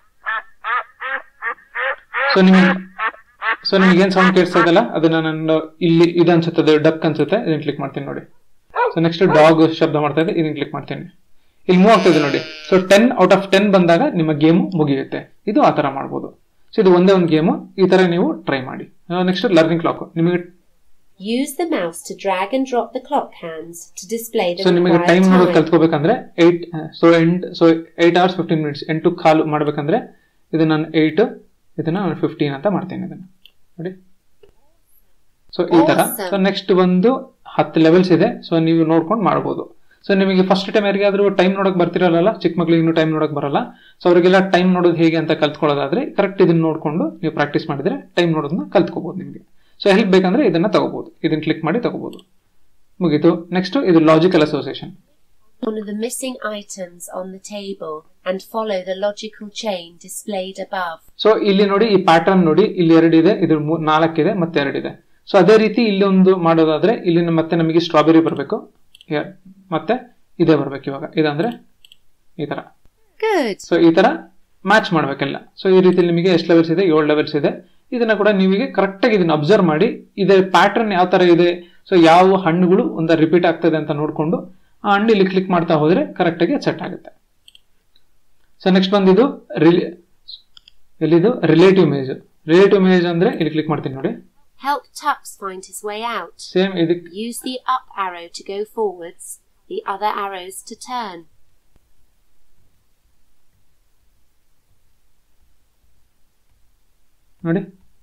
ಸೊ ನಿಮಗೆ ಸೊ ನಿಮ್ಗೆ ಏನ್ ಸೌಂಡ್ ಕೇಳಿಸ್ತಾ ಇದಲ್ಲ ಅದನ್ನ ನಾನು ಇಲ್ಲಿ ಇದು ಅನ್ಸುತ್ತದೆ ಡಕ್ ಅನ್ಸುತ್ತೆ ಇದನ್ನ ಕ್ಲಿಕ್ ಮಾಡ್ತೀನಿ ನೋಡಿ ಸೊ ನೆಕ್ಸ್ಟ್ ಡಾಗ್ ಶಬ್ದ ಮಾಡ್ತಾ ಇದೆ ಇದನ್ನ ಕ್ಲಿಕ್ ಮಾಡ್ತೀನಿ ಇಲ್ಲಿ ಮೂವ್ ಆಗ್ತದೆ ನೋಡಿ so ten out of ten ಬಂದಾಗ ನಿಮ್ಮ ಗೇಮ್ ಮುಗಿಯುತ್ತೆ ಇದು ಆ ತರ ಮಾಡ್ಬೋದು ಸೊ ಇದು ಒಂದೇ ಒಂದು ಗೇಮು ಈ ತರ ನೀವು ಟ್ರೈ ಮಾಡಿ ನೆಕ್ಸ್ಟ್ ಲರ್ನಿಂಗ್ ಕ್ಲಾಕ್ ನಿಮಗೆ Use the mouse to drag and drop the clock hands to display the so ನಿಮಗೆ required ಟೈಮ್ ನೋಡೋದು time. ಕಲ್ತ್ಕೋಬೇಕಂದ್ರೆ ಏಟ್ ಸೊ ಎಂಟ್ so eight hours fifteen minutes ಎಂಟು ಕಾಲು ಮಾಡ್ಬೇಕಂದ್ರೆ ಇದು ನಾನು ಏಟ್ ಇದನ್ನ ನಾನು ಫಿಫ್ಟೀನ್ ಅಂತ ಮಾಡ್ತೀನಿ ಇದನ್ನ ನೋಡಿ ಸೊ ಈ ತರ Awesome. ಸೊ ನೆಕ್ಸ್ಟ್ ಒಂದು ಹತ್ತು ಲೆವೆಲ್ಸ್ ಇದೆ ಸೊ ನೀವು ನೋಡ್ಕೊಂಡು ಮಾಡ್ಬೋದು ಸೊ ನಿಮಗೆ ಫಸ್ಟ್ ಟೈಮ್ ಯಾರಿಗಾದ್ರೂ ಟೈಮ್ ನೋಡಕ್ ಬರ್ತಿರಲ್ಲ ಚಿಕ್ಕ ಮಕ್ಳಿಗೆ ಇನ್ನೂ ಟೈಮ್ ನೋಡಕ್ ಬರಲ್ಲ ಸೊ ಅವರಿಗೆಲ್ಲ ಟೈಮ್ ನೋಡೋದು ಹೇಗೆ ಅಂತ ಕಲ್ತ್ಕೊಳ್ಳೋದಾದ್ರೆ ಕರೆಕ್ಟ್ ಇದನ್ನ ನೋಡ್ಕೊಂಡು ನೀವು ಪ್ರಾಕ್ಟೀಸ್ ಮಾಡಿದ್ರೆ ಟೈಮ್ ನೋಡೋದನ್ನ ಕಲ್ತ್ಕೋಬಹುದು ನಿಮಗೆ ಸೊ ಹೆಲ್ಪ್ ಬೇಕಂದ್ರೆ ಇದನ್ನ ತಗೋಬಹುದು ಇದನ್ನ ಕ್ಲಿಕ್ ಮಾಡಿ ತಗೋಬಹುದು ಮುಗೀತು ನೆಕ್ಸ್ಟ್ ಇದು logical association One of the missing items on the table and follow the logical chain displayed above. So ಇಲ್ಲಿ ನೋಡಿ ಈ ಪ್ಯಾಟರ್ನ್ ನೋಡಿ ಇಲ್ಲಿ ಎರಡಿದೆ ಇದು ಮೂ- ನಾಲ್ಕಿದೆ ಮತ್ತೆ ಎರಡಿದೆ ಸೊ ಅದೇ ರೀತಿ ಇಲ್ಲಿ ಒಂದು ಮಾಡೋದಾದ್ರೆ ಇಲ್ಲಿ ನ- ಮತ್ತೆ ನಮಗೆ ಸ್ಟ್ರಾಬೆರಿ ಬರಬೇಕು ಮತ್ತೆ ಇದೇ ಬರ್ಬೇಕು ಇವಾಗ ಇದಂದ್ರೆ ಈ ತರ Good. ಸೊ ಈ ತರ ಮ್ಯಾಚ್ ಮಾಡ್ಬೇಕೆಲ್ಲ ಸೊ ಈ ರೀತಿ ನಿಮಗೆ ಎಷ್ಟು ಲೆವೆಲ್ಸ್ ಇದೆ ಏಳು ಲೆವೆಲ್ಸ್ ಇದೆ ಇದನ್ನ ಕೂಡ ನೀವಿಗೆ ಕರೆಕ್ಟ್ ಆಗಿ ಇದನ್ನ ಅಬ್ಸರ್ವ್ ಮಾಡಿ ಇದೇ ಪ್ಯಾಟರ್ನ್ ಯಾವ ತರ ಇದೆ ಸೊ ಯಾವ ಹಣ್ಣುಗಳು ಒಂದ ರಿಪೀಟ್ ಆಗ್ತದೆ ಅಂತ ನೋಡ್ಕೊಂಡು ಆ ಹಣ್ಣು ಇಲ್ಲಿ ಕ್ಲಿಕ್ ಮಾಡ್ತಾ ಹೋದ್ರೆ ಕರೆಕ್ಟ್ ಆಗಿ ಸೆಟ್ ಆಗುತ್ತೆ ಸೊ ನೆಕ್ಸ್ಟ್ ಬಂದಿದ್ದು ರಿಲೇ ಎಲ್ಲಿದು ರಿಲೇಟಿವ್ ಮೇಜ್ ರಿಲೇಟಿವ್ ಮೇಜ್ ಅಂದ್ರೆ ಇಲ್ಲಿ ಕ್ಲಿಕ್ ಮಾಡ್ತೀನಿ ನೋಡಿ Help Tux find his way out. Same ಇದಕ್ಕೆ Use the up arrow to go forwards, the other arrows to turn. ನೋಡಿ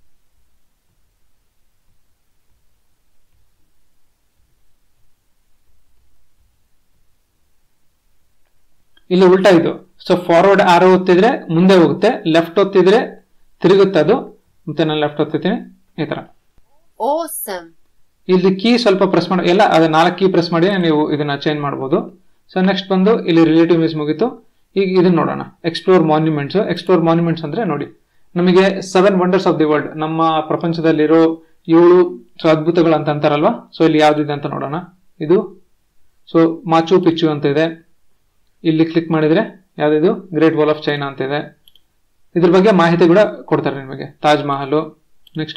ಇಲ್ಲಿ ಉಲ್ಟಾ ಇದು ಸೊ ಫಾರ್ವರ್ಡ್ ಆರೋ ಒತ್ತಿದ್ರೆ ಮುಂದೆ ಹೋಗುತ್ತೆ ಲೆಫ್ಟ್ ಒತ್ತಿದ್ರೆ ತಿರುಗುತ್ತೆ ಅದು ಮತ್ತೆ ನಾನು ಲೆಫ್ಟ್ ಒತ್ತಿದ್ದೀನಿ ಈ ತರ Awesome. ಇಲ್ಲಿ ಕೀ ಸ್ವಲ್ಪ ಪ್ರೆಸ್ ಮಾಡಿ ಎಲ್ಲ ಅದು ನಾಲ್ಕು ಕೀ ಪ್ರೆಸ್ ಮಾಡಿ ನೀವು ಇದನ್ನ ಚೇಂಜ್ ಮಾಡ್ಬೋದು ಸೊ ನೆಕ್ಸ್ಟ್ ಬಂದು ಇಲ್ಲಿ ರಿಲೇಟಿವ್ ಮಿಸ್ ಮುಗೀತು ಈಗ ಇದನ್ನ ನೋಡೋಣ ಎಕ್ಸ್ಪ್ಲೋರ್ ಮಾನ್ಯುಮೆಂಟ್ಸ್ ಎಕ್ಸ್ಪ್ಲೋರ್ ಮಾನ್ಯುಮೆಂಟ್ಸ್ ಅಂದ್ರೆ ನೋಡಿ ನಮಗೆ seven wonders of the world ನಮ್ಮ ಪ್ರಪಂಚದಲ್ಲಿರೋ ಏಳು ಸೊ ಅದ್ಭುತಗಳು ಅಂತ ಅಂತಾರಲ್ವಾ ಸೊ ಇಲ್ಲಿ ಯಾವ್ದಿದೆ ಅಂತ ನೋಡೋಣ ಇದು ಸೊ ಮಾಚು ಪಿಚ್ಚು ಅಂತ ಇದೆ ಇಲ್ಲಿ ಕ್ಲಿಕ್ ಮಾಡಿದ್ರೆ ಯಾವ್ದಿದು ಗ್ರೇಟ್ ವಾಲ್ ಆಫ್ ಚೈನಾ ಅಂತ ಇದೆ ಇದ್ರ ಬಗ್ಗೆ ಮಾಹಿತಿ ಕೂಡ ಕೊಡ್ತಾರೆ ನಿಮಗೆ ತಾಜ್ ಮಹಲ್ ನೆಕ್ಸ್ಟ್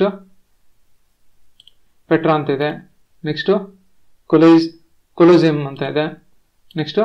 ಪೆಟ್ರಾ ಅಂತ ಇದೆ ನೆಕ್ಸ್ಟ್ ಕೊಲೈಸ್ ಕೊಲೋಸಿಯಂ ಅಂತ ಇದೆ ನೆಕ್ಸ್ಟ್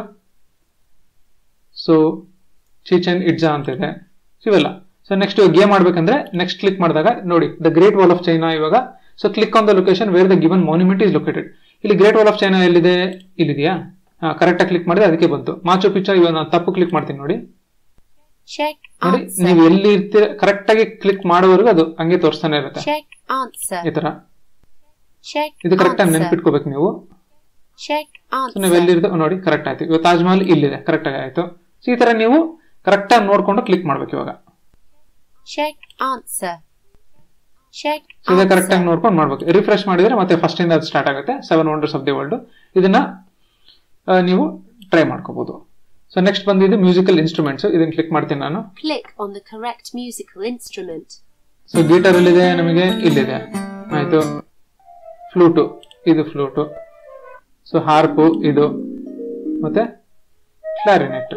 ಸೊ ಚಿಚನ್ ಇಡ್ಜಾ ಅಂತ ಇದೆ ಸೊ ಇವೆಲ್ಲ ಸೊ ನೆಕ್ಸ್ಟ್ ಗೇಮ್ ಆಡ್ಬೇಕಂದ್ರೆ ನೆಕ್ಸ್ಟ್ ಕ್ಲಿಕ್ ಮಾಡಿದಾಗ ನೋಡಿ the great wall of China ಇವಾಗ so click on the location where the given monument is located ಇಲ್ಲಿ ಗ್ರೇಟ್ ವಾಲ್ ಆಫ್ ಚೈನಾ ಎಲ್ಲಿದೆ ಇಲ್ಲಿದೆಯಾ ಕರೆಕ್ಟಾಗಿ ಕ್ಲಿಕ್ ಮಾಡಿದ್ರೆ ಅದಕ್ಕೆ ಬಂತು ಮಾಚು ಪಿಚ್ಚ ಇವಾಗ ನಾನು ತಪ್ಪು ಕ್ಲಿಕ್ ಮಾಡ್ತೀನಿ ನೋಡಿ Check ನೋಡಿ answer. ನೀವು ಎಲ್ಲಿ ಇರ್ತೀರ ಕರೆಕ್ಟಾಗಿ ಕ್ಲಿಕ್ ಮಾಡೋವರೆಗೂ ಅದು ಹಂಗೆ ತೋರಿಸ್ತಾನೆ ಇರುತ್ತೆ Check answer. ಈ ತರ Check ಇದು ಕರೆಕ್ಟಾಗಿ answer. ನೆನ್ಪಿಟ್ಕೋಬೇಕು ನೀವು Check ಸೊ ನೀವು answer. ಎಲ್ಲಿರೋದು ನೋಡಿ ಕರೆಕ್ಟ್ ಆಯ್ತು ಇವಾಗ ತಾಜ್ ಮಹಲ್ ಇಲ್ಲಿದೆ ಕರೆಕ್ಟಾಗಿ ಆಯ್ತು ಸೊ ಈ ತರ ನೀವು ಕರೆಕ್ಟಾಗಿ ನೋಡ್ಕೊಂಡು ಕ್ಲಿಕ್ ಮಾಡ್ಬೇಕು ಇವಾಗ Check answer. Check ಸೊ ಇದು ಕರೆಕ್ಟಾಗಿ answer. ನೋಡ್ಕೊಂಡು ಮಾಡ್ಬೇಕು ರಿಫ್ರೆಶ್ ಮಾಡಿದ್ರೆ ಮತ್ತೆ ಫಸ್ಟ್ ಇಂದ ಅದು ಸ್ಟಾರ್ಟ್ ಆಗುತ್ತೆ seven wonders of the world ಇದನ್ನ ಆ, ನೀವು ಟ್ರೈ ಮಾಡ್ಕೋಬಹುದು ಸೊ ನೆಕ್ಸ್ಟ್ ಬಂದಿದ್ದು ಮ್ಯೂಸಿಕಲ್ ಇನ್ಸ್ಟ್ರೂಮೆಂಟ್ಸ್ ಇದನ್ನ ಕ್ಲಿಕ್ ಮಾಡ್ತೀನಿ ನಾನು Click on the correct musical instrument. So guitar ಎಲ್ಲಿದೆ ನಮಗೆ ಇಲ್ಲಿದೆ ಆಯ್ತು ಫ್ಲೂಟು ಇದು ಫ್ಲೂಟು ಸೊ ಹಾರ್ಪು ಇದು ಮತ್ತೆ ಕ್ಲಾರಿನೆಟ್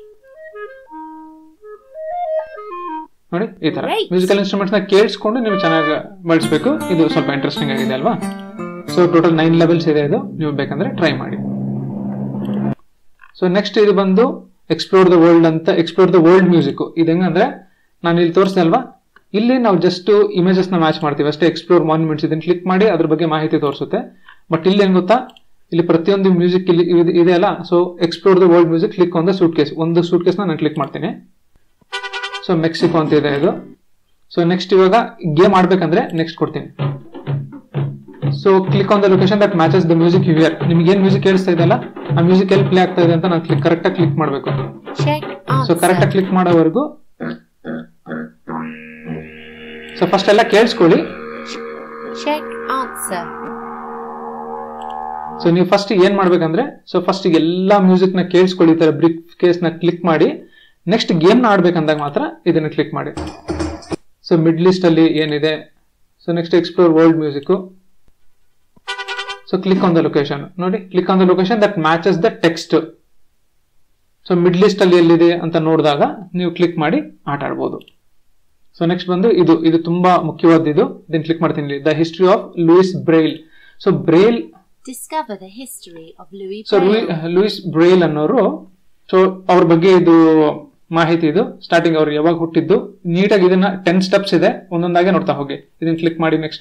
ನೋಡಿ ಈ ತರ Great. ಮ್ಯೂಸಿಕಲ್ ಇನ್ಸ್ಟ್ರೂಮೆಂಟ್ಸ್ ನ ಕೇಳಿಸ್ಕೊಂಡು ನೀವು ಚೆನ್ನಾಗಿ ಬಳಸಬೇಕು ಇದು ಸ್ವಲ್ಪ ಇಂಟ್ರೆಸ್ಟಿಂಗ್ ಆಗಿದೆ ಅಲ್ವಾ ಸೊ ಟೋಟಲ್ ನೈನ್ ಲೆವೆಲ್ಸ್ ಇದೆ ಇದು ನೀವು ಬೇಕಂದ್ರೆ ಟ್ರೈ ಮಾಡಿ ಸೊ ನೆಕ್ಸ್ಟ್ ಇದು ಬಂದು ಎಕ್ಸ್ಪ್ಲೋರ್ ದ ವರ್ಲ್ಡ್ ಅಂತ ಎಕ್ಸ್ಪ್ಲೋರ್ ದ ವರ್ಲ್ಡ್ ಮ್ಯೂಸಿಕ್ ಇದು ಹೆಂಗಂದ್ರೆ ನಾನು ಇಲ್ಲಿ ತೋರಿಸ್ದೆ ಅಲ್ವಾ ಇಲ್ಲಿ ನಾವು ಜಸ್ಟ್ ಇಮೇಜಸ್ ನ ಮ್ಯಾಚ್ ಮಾಡ್ತೀವಿ ಅಷ್ಟೇ ಎಕ್ಸ್ಪ್ಲೋರ್ ಮಾನ್ಯುಮೆಂಟ್ಸ್ ಇದನ್ನ ಕ್ಲಿಕ್ ಮಾಡಿ ಅದ್ರ ಬಗ್ಗೆ ಮಾಹಿತಿ ತೋರಿಸುತ್ತೆ ಬಟ್ ಇಲ್ಲಿ ಏನ್ ಗೊತ್ತಾ ಇಲ್ಲಿ ಪ್ರತಿಯೊಂದು ಮ್ಯೂಸಿಕ್ ಇಲ್ಲಿ ಇದೆ- ಇದೆ ಅಲ್ಲ so explore the world music click on the suitcase ಒಂದು ಸೂಟ್ ಕೇಸ್ ನಾನು ಕ್ಲಿಕ್ ಮಾಡ್ತೀನಿ ಸೊ ಮೆಕ್ಸಿಕೋ ಅಂತ ಇದೆ ಇದು ಸೊ ನೆಕ್ಸ್ಟ್ ಇವಾಗ ಗೇಮ್ ಆಡ್ಬೇಕಂದ್ರೆ ನೆಕ್ಸ್ಟ್ ಕೊಡ್ತೀನಿ so click on the location that matches the music here ನಿಮ್ಗೆ ಏನ್ ಮ್ಯೂಸಿಕ್ ಕೇಳಿಸ್ತಾ ಇದೆಯಲ್ಲ ಆ ಮ್ಯೂಸಿಕ್ ಎಲ್ಲಿ ಪ್ಲೇ ಆಗ್ತಾ ಇದೆ ಅಂತ ನಾನು ಕ್ಲಿಕ್ ಕರೆಕ್ಟಾಗಿ ಕ್ಲಿಕ್ ಮಾಡಬೇಕು Check ಸೊ ಕರೆಕ್ಟಾಗಿ answer. ಕ್ಲಿಕ್ ಮಾಡೋವರೆಗೂ ಸೊ ಫಸ್ಟ್ ಎಲ್ಲ ಕೇಳಿಸ್ಕೊಳ್ಳಿ Check answer. ಸೊ ನೀವು ಫಸ್ಟ್ ಏನ್ ಮಾಡ್ಬೇಕಂದ್ರೆ ಸೊ ಫಸ್ಟ್ ಎಲ್ಲಾ ಮ್ಯೂಸಿಕ್ ನ ಕೇಳಿಸ್ಕೊಳ್ಳಿ ಈ ತರ ಬ್ರಿಕ್ ಕೇಸ್ ನ ಕ್ಲಿಕ್ ಮಾಡಿ ನೆಕ್ಸ್ಟ್ ಗೇಮ್ ನ ಆಡ್ಬೇಕಂದಾಗ ಮಾತ್ರ ಇದನ್ನ ಕ್ಲಿಕ್ ಮಾಡಿ ಸೊ ಮಿಡ್ ಲಿಸ್ಟ್ ಅಲ್ಲಿ ಏನಿದೆ so next explore world music so click on the location ನೋಡಿ click on the location that matches the text so middle East ಅಲ್ಲಿ ಎಲ್ಲಿದೆ ಅಂತ ನೋಡಿದಾಗ ನೀವು ಕ್ಲಿಕ್ ಮಾಡಿ ಆಟ ಆಡ್ಬೋದು ಸೊ ನೆಕ್ಸ್ಟ್ ಬಂದು ಇದು ಇದು ತುಂಬಾ ಮುಖ್ಯವಾದ ಇದು ಇದನ್ನ ಕ್ಲಿಕ್ ಮಾಡ್ತೀನಿ the history of Louis Braille so Braille Discover the history of Louis so Braille. Louis Braille ಅನ್ನೋರು ಸೊ ಅವ್ರ ಬಗ್ಗೆ ಇದು ಮಾಹಿತಿ ಇದು ಸ್ಟಾರ್ಟಿಂಗ್ ಅವ್ರು ಯಾವಾಗ ಹುಟ್ಟಿದ್ದು ನೀಟಾಗಿ ಇದನ್ನ ಟೆನ್ ಸ್ಟೆಪ್ಸ್ ಇದೆ ಒಂದೊಂದಾಗೆ ನೋಡ್ತಾ ಹೋಗಿ ಇದನ್ನ ಕ್ಲಿಕ್ ಮಾಡಿ ನೆಕ್ಸ್ಟ್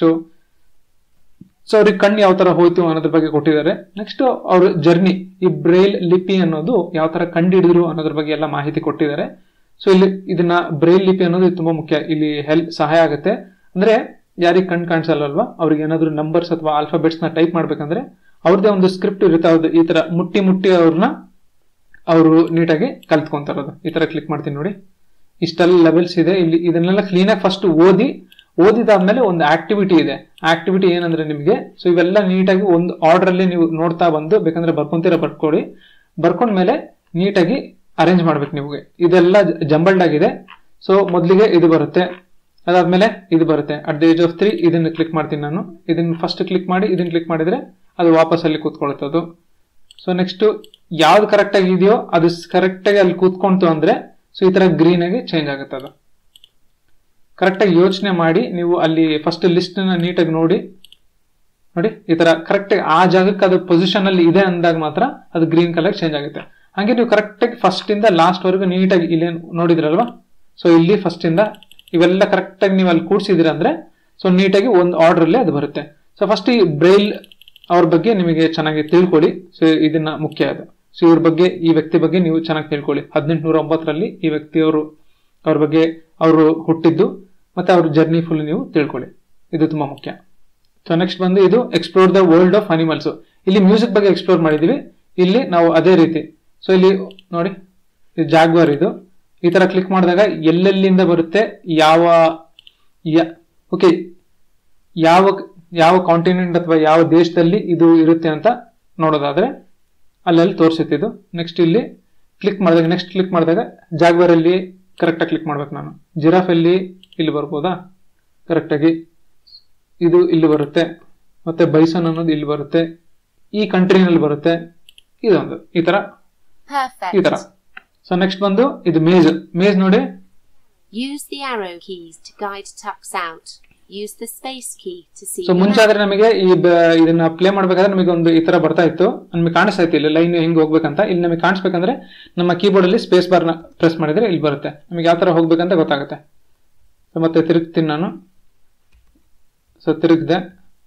ಸೊ ಅವ್ರಿಗೆ ಕಣ್ಣು ಯಾವ ತರ ಹೋಯ್ತು ಅನ್ನೋದ್ರ ಬಗ್ಗೆ ಕೊಟ್ಟಿದ್ದಾರೆ ನೆಕ್ಸ್ಟ್ ಅವ್ರ ಜರ್ನಿ ಈ ಬ್ರೈಲ್ ಲಿಪಿ ಅನ್ನೋದು ಯಾವ ತರ ಕಂಡು ಹಿಡಿದ್ರು ಅನ್ನೋದ್ರ ಬಗ್ಗೆ ಎಲ್ಲ ಮಾಹಿತಿ ಕೊಟ್ಟಿದ್ದಾರೆ ಸೊ ಇಲ್ಲಿ ಇದನ್ನ ಬ್ರೈಲ್ ಲಿಪಿ ಅನ್ನೋದು ತುಂಬಾ ಮುಖ್ಯ ಇಲ್ಲಿ ಹೆಲ್ಪ್ ಸಹಾಯ ಆಗುತ್ತೆ ಅಂದ್ರೆ ಯಾರಿಗೆ ಕಣ್ ಕಾಣಿಸಲ್ಲಲ್ವಾ ಅವ್ರಿಗೆ ಏನಾದ್ರು ನಂಬರ್ಸ್ ಅಥವಾ ಆಲ್ಫಾಬೆಟ್ಸ್ ನ ಟೈಪ್ ಮಾಡ್ಬೇಕಂದ್ರೆ ಅವ್ರದೇ ಒಂದು ಸ್ಕ್ರಿಪ್ಟ್ ಇರುತ್ತೆ ಅವ್ರದ್ದು ಈ ತರ ಮುಟ್ಟಿ ಮುಟ್ಟಿ ಅವ್ರನ್ನ ಅವರು ನೀಟಾಗಿ ಕಲ್ತ್ಕೊಂತಾರದು ಈ ತರ ಕ್ಲಿಕ್ ಮಾಡ್ತೀನಿ ನೋಡಿ ಇಷ್ಟೆಲ್ಲ ಲೆವೆಲ್ಸ್ ಇದೆ ಇಲ್ಲಿ ಇದನ್ನೆಲ್ಲ ಕ್ಲೀನಾಗಿ ಫಸ್ಟ್ ಓದಿ ಓದಿದಾದ್ಮೇಲೆ ಒಂದು ಆಕ್ಟಿವಿಟಿ ಇದೆ ಆಕ್ಟಿವಿಟಿ ಏನಂದ್ರೆ ನಿಮಗೆ ಸೊ ಇವೆಲ್ಲ ನೀಟಾಗಿ ಒಂದು ಆರ್ಡರ್ ಅಲ್ಲಿ ನೀವು ನೋಡ್ತಾ ಬಂದು ಬೇಕಂದ್ರೆ ಬರ್ಕೊಂತೀರ ಬರ್ಕೊಳ್ಳಿ ಬರ್ಕೊಂಡ್ಮೇಲೆ ನೀಟಾಗಿ ಅರೇಂಜ್ ಮಾಡ್ಬೇಕು ನಿಮಗೆ ಇದೆಲ್ಲ ಜಂಬಲ್ಡ್ ಆಗಿದೆ ಸೊ ಮೊದಲಿಗೆ ಇದು ಬರುತ್ತೆ ಅದಾದ್ಮೇಲೆ ಇದು ಬರುತ್ತೆ at the age of three ಇದನ್ನ ಕ್ಲಿಕ್ ಮಾಡ್ತೀನಿ ನಾನು ಇದನ್ನ ಫಸ್ಟ್ ಕ್ಲಿಕ್ ಮಾಡಿ ಇದನ್ನ ಕ್ಲಿಕ್ ಮಾಡಿದ್ರೆ ಅದು ವಾಪಸ್ ಅಲ್ಲಿ ಕೂತ್ಕೊಳ್ಳುತ್ತೆ ಅದು ಸೊ ನೆಕ್ಸ್ಟ್ ಯಾವ್ದು ಕರೆಕ್ಟ್ ಆಗಿ ಇದೆಯೋ ಅದು ಕರೆಕ್ಟ್ ಆಗಿ ಅಲ್ಲಿ ಕೂತ್ಕೊಂತು ಅಂದ್ರೆ ಸೊ ಈ ತರ ಗ್ರೀನ್ ಆಗಿ ಚೇಂಜ್ ಆಗುತ್ತೆ ಅದು ಕರೆಕ್ಟ್ ಆಗಿ ಯೋಚನೆ ಮಾಡಿ ನೀವು ಅಲ್ಲಿ ಫಸ್ಟ್ ಲಿಸ್ಟ್ ನ ನೀಟಾಗಿ ನೋಡಿ ನೋಡಿ ಈ ತರ ಕರೆಕ್ಟ್ ಆಗಿ ಆ ಜಾಗಕ್ಕೆ ಅದು ಪೊಸಿಷನ್ ಅಲ್ಲಿ ಇದೆ ಅಂದಾಗ ಮಾತ್ರ ಅದು ಗ್ರೀನ್ ಕಲರ್ ಚೇಂಜ್ ಆಗುತ್ತೆ ಹಾಗೆ ನೀವು ಕರೆಕ್ಟ್ ಆಗಿ ಫಸ್ಟ್ ಇಂದ ಲಾಸ್ಟ್ ವರೆಗೂ ನೀಟಾಗಿ ಇಲ್ಲಿ ನೋಡಿದ್ರಲ್ವಾ ಸೊ ಇಲ್ಲಿ ಫಸ್ಟ್ ಇಂದ ಇವೆಲ್ಲ ಕರೆಕ್ಟ್ ಆಗಿ ನೀವು ಅಲ್ಲಿ ಕೂಡ್ಸಿದಿರ ಅಂದ್ರೆ ಸೊ ನೀಟಾಗಿ ಒಂದು ಆರ್ಡರ್ ಅಲ್ಲಿ ಅದು ಬರುತ್ತೆ ಸೊ ಫಸ್ಟ್ ಈ ಬ್ರೈಲ್ ಅವ್ರ ಬಗ್ಗೆ ನಿಮಗೆ ಚೆನ್ನಾಗಿ ತಿಳ್ಕೊಳ್ಳಿ ಸೊ ಇದನ್ನ ಮುಖ್ಯ ಅದು ಸೊ ಇವ್ರ ಬಗ್ಗೆ ಈ ವ್ಯಕ್ತಿ ಬಗ್ಗೆ ನೀವು ಚೆನ್ನಾಗಿ ತಿಳ್ಕೊಳ್ಳಿ ಹದಿನೆಂಟುನೂರ ಒಂಬತ್ತರಲ್ಲಿ ಈ ವ್ಯಕ್ತಿಯವರು ಅವ್ರ ಬಗ್ಗೆ ಅವರು ಹುಟ್ಟಿದ್ದು ಮತ್ತೆ ಅವ್ರ ಜರ್ನಿ ಫುಲ್ ನೀವು ತಿಳ್ಕೊಳ್ಳಿ ಇದು ತುಂಬಾ ಮುಖ್ಯ ಸೊ ನೆಕ್ಸ್ಟ್ ಬಂದು ಇದು explore the world of animals ಇಲ್ಲಿ ಮ್ಯೂಸಿಕ್ ಬಗ್ಗೆ ಎಕ್ಸ್ಪ್ಲೋರ್ ಮಾಡಿದೀವಿ ಇಲ್ಲಿ ನಾವು ಅದೇ ರೀತಿ ಸೊ ಇಲ್ಲಿ ನೋಡಿ ಇದು ಜಾಗ್ವಾರ್ ಇದು ಈ ತರ ಕ್ಲಿಕ್ ಮಾಡಿದಾಗ ಎಲ್ಲೆಲ್ಲಿಂದ ಬರುತ್ತೆ ಯಾವ ಓಕೆ ಯಾವ ಯಾವ ಕಾಂಟಿನೆಂಟ್ ಅಥವಾ ಯಾವ ದೇಶದಲ್ಲಿ ಇದು ಇರುತ್ತೆ ಅಂತ ನೋಡೋದಾದ್ರೆ ಅಲ್ಲಲ್ಲಿ ತೋರಿಸುತ್ತೆ ಇದು ನೆಕ್ಸ್ಟ್ ಇಲ್ಲಿ ಕ್ಲಿಕ್ ಮಾಡಿದಾಗ ನೆಕ್ಸ್ಟ್ ಕ್ಲಿಕ್ ಮಾಡಿದಾಗ ಜಾಗ್ವಾರ್ ಅಲ್ಲಿ ಕರೆಕ್ಟಾಗಿ ಕ್ಲಿಕ್ ಮಾಡ್ಬೇಕು ನಾನು ಜಿರಾಫ್ ಅಲ್ಲಿ ಇಲ್ಲಿ ಬರ್ಬೋದಾ ಕರೆಕ್ಟಾಗಿ ಇದು ಇಲ್ಲಿ ಬರುತ್ತೆ ಮತ್ತೆ ಬೈಸನ್ ಅನ್ನೋದು ಇಲ್ಲಿ ಬರುತ್ತೆ ಈ ಕಂಟ್ರಿನಲ್ಲಿ ಬರುತ್ತೆ ಇದೊಂದು ಈ ತರ ಈ ತರ Perfect. ಸೊ ನೆಕ್ಸ್ಟ್ ಬಂದು ಇದು ಮೇಜ್ ಮೇಜ್ ನೋಡಿ Use the arrow keys to guide tucks out. Use the space key to see so the ಮುಂಚೆ ಆದ್ರೆ ನಮಗೆ ಈ ಬ- ಇದನ್ನ ಪ್ಲೇ ಮಾಡ್ಬೇಕಾದ್ರೆ ನಮಗೆ ಒಂದು ಈ ತರ ಬರ್ತಾ ಇತ್ತು ನಮಗೆ ಕಾಣಿಸ್ತಾ ಇತ್ತು ಇಲ್ಲಿ ಲೈನ್ ಹೆಂಗ್ ಹೋಗ್ಬೇಕಂತ ಇಲ್ಲಿ ನಮಗೆ ಕಾಣಿಸ್ಬೇಕಂದ್ರೆ ನಮ್ಮ ಕೀಬೋರ್ಡ್ ಅಲ್ಲಿ ಸ್ಪೇಸ್ ಬಾರ್ ನ ಪ್ರೆಸ್ ಮಾಡಿದ್ರೆ ಇಲ್ಲಿ ಬರುತ್ತೆ ನಮಗೆ ಯಾವ ತರ ಹೋಗ್ಬೇಕಂತ ಗೊತ್ತಾಗುತ್ತೆ ಸೊ ಮತ್ತೆ ತಿರುಗ್ತೀನಿ ನಾನು ಸೊ ತಿರುಗಿದೆ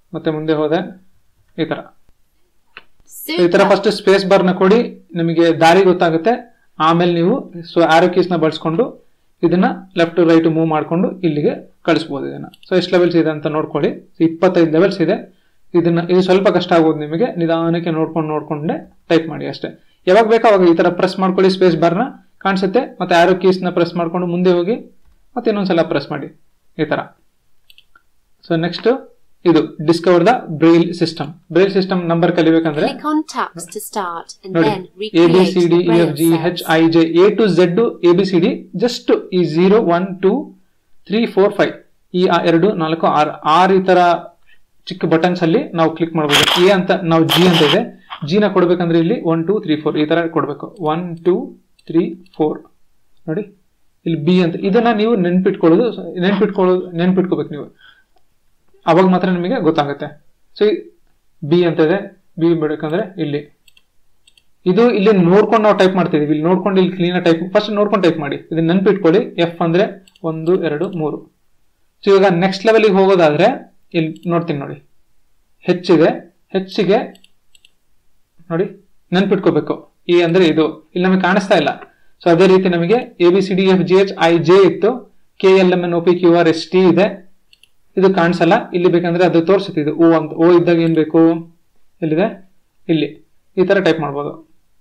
ಮತ್ತೆ ಮುಂದೆ ಹೋದೆ ಈ ತರ ಈ ತರ Super. ಫಸ್ಟ್ ಸ್ಪೇಸ್ ಬಾರ್ ನ ಕೊಡಿ ನಿಮಗೆ ದಾರಿ ಗೊತ್ತಾಗುತ್ತೆ ಆಮೇಲೆ ನೀವು ಸೊ ಆರೋ ಕೀಸ್ ನ ಬಳಸ್ಕೊಂಡು ಇದನ್ನ ಲೆಫ್ಟ್ ರೈಟ್ ಮೂವ್ ಮಾಡ್ಕೊಂಡು ಇಲ್ಲಿಗೆ ಕಳಿಸ್ಬೋದು ಇದನ್ನ ಸೊ ಎಷ್ಟು ಲೆವೆಲ್ಸ್ ಇದೆ ಅಂತ ನೋಡ್ಕೊಳ್ಳಿ ಇಪ್ಪತ್ತೈದು ಲೆವೆಲ್ಸ್ ಇದೆ ಇದನ್ನ ಇದು ಸ್ವಲ್ಪ ಕಷ್ಟ ಆಗೋದು ನಿಮಗೆ ನಿಧಾನಕ್ಕೆ ನೋಡ್ಕೊಂಡು ನೋಡ್ಕೊಂಡೆ ಟೈಪ್ ಮಾಡಿ ಅಷ್ಟೇ ಯಾವಾಗ ಬೇಕೋ ಅವಾಗ ಈ ತರ ಪ್ರೆಸ್ ಮಾಡ್ಕೊಳ್ಳಿ ಸ್ಪೇಸ್ ಬಾರ್ನ ಕಾಣಿಸುತ್ತೆ ಮತ್ತೆ ಆರೋ ಕೀಸ್ ನ ಪ್ರೆಸ್ ಮಾಡ್ಕೊಂಡು ಮುಂದೆ ಹೋಗಿ ಮತ್ತೆ ಇನ್ನೊಂದ್ಸಲ ಪ್ರೆಸ್ ಮಾಡಿ ಈ ತರ ಸೊ ನೆಕ್ಸ್ಟ್ ಇದು discover the braille system braille system number ಕಲಿಬೇಕಂದ್ರೆ Click on tux to start and ನೋಡಿ then A B recreate C D the E braille F G H cells. I J A to Z A B C D just ಈ zero one two three four five ಈ ಆ ಎರಡು ನಾಲ್ಕು ಆರು ಆರು ಈ ತರ ಚಿಕ್ಕ ಬಟನ್ಸ್ ಅಲ್ಲಿ ನಾವು ಕ್ಲಿಕ್ ಮಾಡಬಹುದು ಎ ಅಂತ ನಾವು ಜಿ ಅಂತ ಇದೆ ಜಿ ನ ಕೊಡ್ಬೇಕಂದ್ರೆ ಇಲ್ಲಿ ಒನ್ ಟೂ ತ್ರೀ ಫೋರ್ ಈ ತರ ಕೊಡ್ಬೇಕು ಒನ್ ಟೂ ತ್ರೀ ಫೋರ್ ನೋಡಿ ಇಲ್ಲಿ ಬಿ ಅಂತ ಇದನ್ನ ನೀವು ನೆನ್ಪಿಟ್ಕೊಳ್ಳೋದು ನೆನ್ಪಿಟ್ಕೊಳ್ಳೋದು ನೆನ್ಪಿಟ್ಕೋಬೇಕು ನೀವು ಅವಾಗ ಮಾತ್ರ ನಿಮಗೆ ಗೊತ್ತಾಗುತ್ತೆ ಸೊ ಬಿ ಅಂತ ಇದೆ ಬಿ ಬಿಡಬೇಕಂದ್ರೆ ಇಲ್ಲಿ ಇದು ಇಲ್ಲಿ ನೋಡ್ಕೊಂಡು ನಾವು ಟೈಪ್ ಮಾಡ್ತಿದೀವಿ ಇಲ್ಲಿ ನೋಡ್ಕೊಂಡು ಇಲ್ಲಿ ಕ್ಲೀನ್ ಟೈಪ್ ಫಸ್ಟ್ ನೋಡ್ಕೊಂಡು ಟೈಪ್ ಮಾಡಿ ಇದನ್ನ ನೆನ್ಪಿಟ್ಕೊಳ್ಳಿ ಎಫ್ ಅಂದ್ರೆ ಒಂದು ಎರಡು ಮೂರು ಸೊ ಇವಾಗ ನೆಕ್ಸ್ಟ್ ಲೆವೆಲ್ಗೆ ಹೋಗೋದಾದ್ರೆ ಇಲ್ಲಿ ನೋಡ್ತೀನಿ ನೋಡಿ ಹೆಚ್ಚಿದೆ ಹೆಚ್ಚಿಗೆ ನೋಡಿ ನೆನ್ಪಿಟ್ಕೋಬೇಕು ಎ ಅಂದ್ರೆ ಇದು ಇಲ್ಲಿ ನಮಗೆ ಕಾಣಿಸ್ತಾ ಇಲ್ಲ ಸೊ ಅದೇ ರೀತಿ ನಮಗೆ A B C D F G H I J ಇತ್ತು K L M N O P Q R S T ಇದೆ ಇದು ಕಾಣಿಸಲ್ಲ ಇಲ್ಲಿ ಬೇಕಂದ್ರೆ ಅದು ತೋರಿಸುತ್ತೆ ಇದು ಓ ಅಂತ ಓ ಇದ್ದಾಗ ಏನ್ ಬೇಕು ಎಲ್ಲಿದೆ ಇಲ್ಲಿ ಈ ತರ ಟೈಪ್ ಮಾಡ್ಬೋದು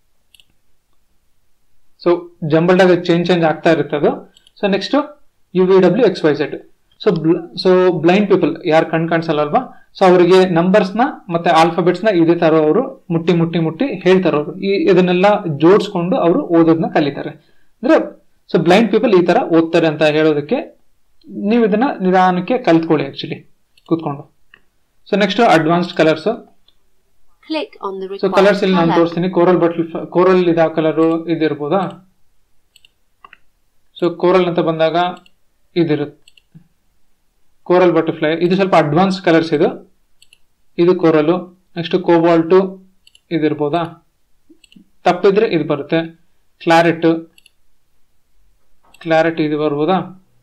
ಸೊ ಜಂಬಲ್ಡ್ ಆಗಿ ಚೇಂಜ್ ಚೇಂಜ್ ಆಗ್ತಾ ಇರುತ್ತೆ ಅದು so next U V W X Y Z so so blind people ಯಾರು ಕಣ್ ಕಾಣಿಸಲ್ಲ ಅಲ್ವಾ ಸೊ ಅವರಿಗೆ ನಂಬರ್ಸ್ ನ ಮತ್ತೆ ಆಲ್ಫಾಬೆಟ್ಸ್ ನ ಇದೇ ತರ ಅವರು ಮುಟ್ಟಿ ಮುಟ್ಟಿ ಮುಟ್ಟಿ ಹೇಳ್ತಾರೆ ಅವರು ಈ ಇದನ್ನೆಲ್ಲ ಜೋಡಿಸ್ಕೊಂಡು ಅವರು ಓದೋದನ್ನ ಕಲಿತಾರೆ ಅಂದ್ರೆ ಸೊ ಬ್ಲೈಂಡ್ ಪೀಪಲ್ ಈ ತರ ಓದ್ತಾರೆ ಅಂತ ಹೇಳೋದಕ್ಕೆ ನೀವು ಇದನ್ನ ನಿಧಾನಕ್ಕೆ ಕಲ್ತ್ಕೊಳ್ಳಿ ಆಕ್ಚುಲಿ ಕೂತ್ಕೊಂಡು so next advanced colours Click on the so required colours ಇಲ್ಲಿ ನಾನು color. ತೋರಿಸ್ತೀನಿ ಕೋರಲ್ ಬಟ್ಲ್ ಕೋರಲ್ ಇದ ಕಲರ್ ಇದಿರ್ಬೋದಾ ಸೊ ಕೋರಲ್ ಅಂತ ಬಂದಾಗ ಇದಿರುತ್ತೆ ಕೋರಲ್ ಬಟರ್ಫ್ಲೈ ಇದು ಸ್ವಲ್ಪ ಅಡ್ವಾನ್ಸ್ ಕಲರ್ಸ್ ಇದು ಇದು ಕೋರಲು ನೆಕ್ಸ್ಟ್ ಕೋಬಾಲ್ಟು ಇದಿರ್ಬೋದಾ ತಪ್ಪಿದ್ರೆ ಇದು ಬರುತ್ತೆ ಕ್ಲಾರೆಟ್ ಕ್ಲಾರೆಟ್ ಇದು ಬರ್ಬೋದಾ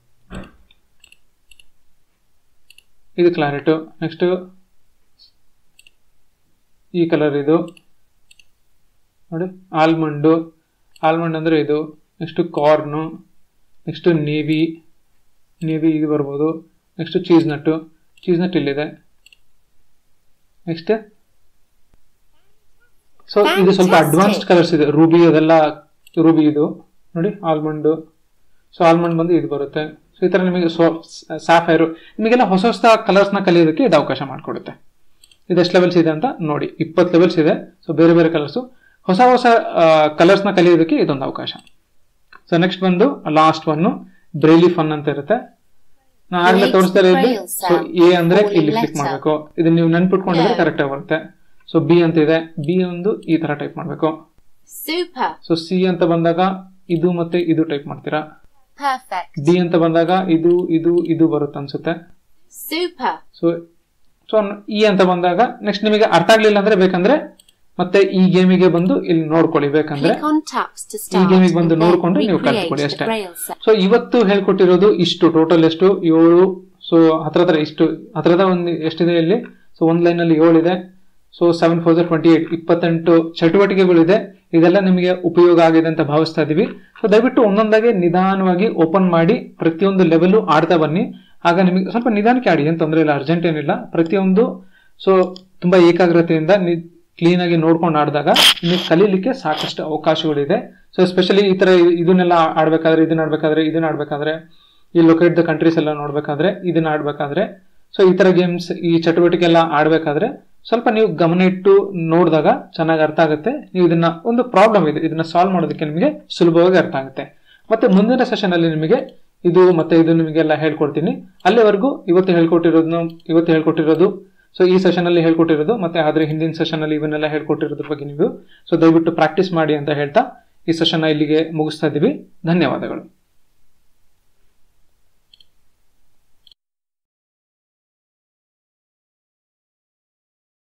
ಇದು ಕ್ಲಾರೆಟ್ ನೆಕ್ಸ್ಟ್ ಈ ಕಲರ್ ಇದು ನೋಡಿ ಆಲ್ಮಂಡು ಆಲ್ಮಂಡ್ ಅಂದ್ರೆ ಇದು next corn next navy navy ಇದು ಬರ್ಬೋದು next cheese nut cheese nut ಇಲ್ಲಿದೆ ನೆಕ್ಸ್ಟ್ ಸೊ ಇದು ಸ್ವಲ್ಪ Fantastic. ಅಡ್ವಾನ್ಸ್ಡ್ ಕಲರ್ಸ್ ಇದೆ ರೂಬಿ ಅದೆಲ್ಲ ರೂಬಿ ಇದು ನೋಡಿ ಆಲ್ಮಂಡ್ ಸೊ ಆಲ್ಮಂಡ್ ಬಂದು ಇದು ಬರುತ್ತೆ ಸೊ ಈ ತರ ನಿಮಗೆ ಸಾಫೈರು ನಿಮಗೆಲ್ಲ ಹೊಸ ಹೊಸ ಕಲರ್ಸ್ ನ ಕಲಿಯೋದಕ್ಕೆ ಇದು ಅವಕಾಶ ಮಾಡಿಕೊಡುತ್ತೆ ಇದೆಷ್ಟು ಲೆವೆಲ್ಸ್ ಇದೆ ಅಂತ ನೋಡಿ ಇಪ್ಪತ್ತು ಲೆವೆಲ್ಸ್ ಇದೆ ಸೊ ಬೇರೆ ಬೇರೆ ಕಲರ್ಸ್ ಹೊಸ ಹೊಸ ಕಲರ್ಸ್ ನ ಕಲಿಯೋದಕ್ಕೆ ಇದೊಂದು ಅವಕಾಶ ಸೊ ನೆಕ್ಸ್ಟ್ ಬಂದು ಲಾಸ್ಟ್ ಒನ್ ಬ್ರೈಲಿ ಫನ್ ಅಂತ ಇರುತ್ತೆ ನಾ ಆಗ್ಲೇ Create ತೋರಿಸ್ತಾ ಇರೋದು braille ಸೊ ಎ ಅಂದ್ರೆ sound ಇಲ್ಲಿ calling ಕ್ಲಿಕ್ letter. ಮಾಡಬೇಕು ಇದನ್ನ ನೀವು ನೆನ್ಪಿಟ್ಕೊಂಡಿದ್ರೆ Yeah. ಕರೆಕ್ಟ್ ಆಗಿ ಬರುತ್ತೆ ಸೊ ಬಿ ಅಂತ ಇದೆ ಬಿ ಒಂದು ಈ ತರ ಟೈಪ್ ಮಾಡಬೇಕು Super. ಸೊ ಸಿ ಅಂತ ಬಂದಾಗ ಇದು ಮತ್ತೆ ಇದು ಟೈಪ್ ಮಾಡ್ತೀರಾ Perfect. ಡಿ ಅಂತ ಬಂದಾಗ ಇದು ಇದು ಇದು ಬರುತ್ತೆ ಅನ್ಸುತ್ತೆ Super. ಸೊ ಸೊ ಇ ಅಂತ ಬಂದಾಗ ನೆಕ್ಸ್ಟ್ ನಿಮಗೆ ಅರ್ಥ ಆಗ್ಲಿಲ್ಲ ಅಂದ್ರೆ ಬೇಕಂದ್ರೆ ಮತ್ತೆ ಈ ಗೇಮಿಗೆ ಬಂದು ಇಲ್ಲಿ ನೋಡ್ಕೊಳ್ಳಿ ಬೇಕಂದ್ರೆ Click on tux to ಈ start ಗೇಮಿಗೆ and ಬಂದು then ನೋಡ್ಕೊಂಡು ನೀವು recreate ಕಲ್ತ್ಕೊಳ್ಳಿ the ಅಷ್ಟೇ braille cell. ಸೊ ಇವತ್ತು ಹೇಳ್ಕೊಟ್ಟಿರೋದು ಇಷ್ಟು ಟೋಟಲ್ ಎಷ್ಟು ಏಳು ಸೊ ಹತ್ರ ಹತ್ರ ಇಷ್ಟು ಹತ್ರದ ಒಂದು ಎಷ್ಟಿದೆ ಇಲ್ಲಿ ಸೊ ಒಂದ್ ಲೈನ್ ಅಲ್ಲಿ ಏಳು ಇದೆ so seven four twenty eight ಇಪ್ಪತ್ತೆಂಟು ಚಟುವಟಿಕೆಗಳಿದೆ ಇದೆಲ್ಲ ನಿಮಗೆ ಉಪಯೋಗ ಆಗಿದೆ ಅಂತ ಭಾವಿಸ್ತಾ ಇದೀವಿ ಸೊ ದಯವಿಟ್ಟು ಒಂದೊಂದಾಗಿ ನಿಧಾನವಾಗಿ ಓಪನ್ ಮಾಡಿ ಪ್ರತಿಯೊಂದು ಲೆವೆಲ್ ಆಡ್ತಾ ಬನ್ನಿ ಆಗ ನಿಮಗೆ ಸ್ವಲ್ಪ ನಿಧಾನಕ್ಕೆ ಆಡಿ ಏನ್ ತೊಂದರೆ ಇಲ್ಲ ಅರ್ಜೆಂಟ್ ಏನಿಲ್ಲ ಪ್ರತಿಯೊಂದು ಸೊ ತುಂಬಾ ಏಕಾಗ್ರತೆಯಿಂದ ಕ್ಲೀನ್ ಆಗಿ ನೋಡ್ಕೊಂಡು ಆಡಿದಾಗ ನಿಮಗೆ ಕಲೀಲಿಕ್ಕೆ ಸಾಕಷ್ಟು ಅವಕಾಶಗಳಿದೆ ಸೊ ಎಸ್ಪೆಷಲಿ ಈ ತರ ಇ- ಇದನ್ನೆಲ್ಲ ಆಡ್ಬೇಕಾದ್ರೆ ಇದನ್ನ ಆಡ್ಬೇಕಾದ್ರೆ ಇದನ್ನ ಆಡ್ಬೇಕಾದ್ರೆ ಈ ಲೊಕೇಟ್ ದ ಕಂಟ್ರೀಸ್ ಎಲ್ಲ ನೋಡ್ಬೇಕಾದ್ರೆ ಇದನ್ನ ಆಡ್ಬೇಕಾದ್ರೆ ಸೊ ಈ ತರ ಗೇಮ್ಸ್ ಈ ಚಟುವಟಿಕೆ ಎಲ್ಲ ಆಡ್ಬೇಕಾದ್ರೆ ಸ್ವಲ್ಪ ನೀವು ಗಮನ ಇಟ್ಟು ನೋಡಿದಾಗ ಚೆನ್ನಾಗಿ ಅರ್ಥ ಆಗುತ್ತೆ ನೀವು ಇದನ್ನ ಒಂದು ಪ್ರಾಬ್ಲಮ್ ಇದೆ ಇದನ್ನ ಸಾಲ್ವ್ ಮಾಡೋದಕ್ಕೆ ನಿಮಗೆ ಸುಲಭವಾಗಿ ಅರ್ಥ ಆಗುತ್ತೆ ಮತ್ತೆ ಮುಂದಿನ ಸೆಷನ್ ಅಲ್ಲಿ ನಿಮಗೆ ಇದು ಮತ್ತೆ ಇದು ನಿಮಗೆಲ್ಲ ಹೇಳ್ಕೊಡ್ತೀನಿ ಅಲ್ಲಿವರೆಗೂ ಇವತ್ತು ಹೇಳ್ಕೊಟ್ಟಿರೋದು ಇವತ್ತು ಹೇಳ್ಕೊಟ್ಟಿರೋದು ಸೊ ಈ ಸೆಷನ್ ಅಲ್ಲಿ ಹೇಳ್ಕೊಟ್ಟಿರೋದು ಮತ್ತೆ ಆದ್ರೆ ಹಿಂದಿನ ಸೆಷನ್ ಅಲ್ಲಿ ಇವನ್ನೆಲ್ಲ ಹೇಳ್ಕೊಟ್ಟಿರೋದ್ರ ಬಗ್ಗೆ ನೀವು ಸೊ ದಯವಿಟ್ಟು ಪ್ರಾಕ್ಟೀಸ್ ಮಾಡಿ ಅಂತ ಹೇಳ್ತಾ ಈ ಸೆಷನ್ ಇಲ್ಲಿಗೆ ಮುಗಿಸ್ತಾ ಇದೀವಿ ಧನ್ಯವಾದಗಳು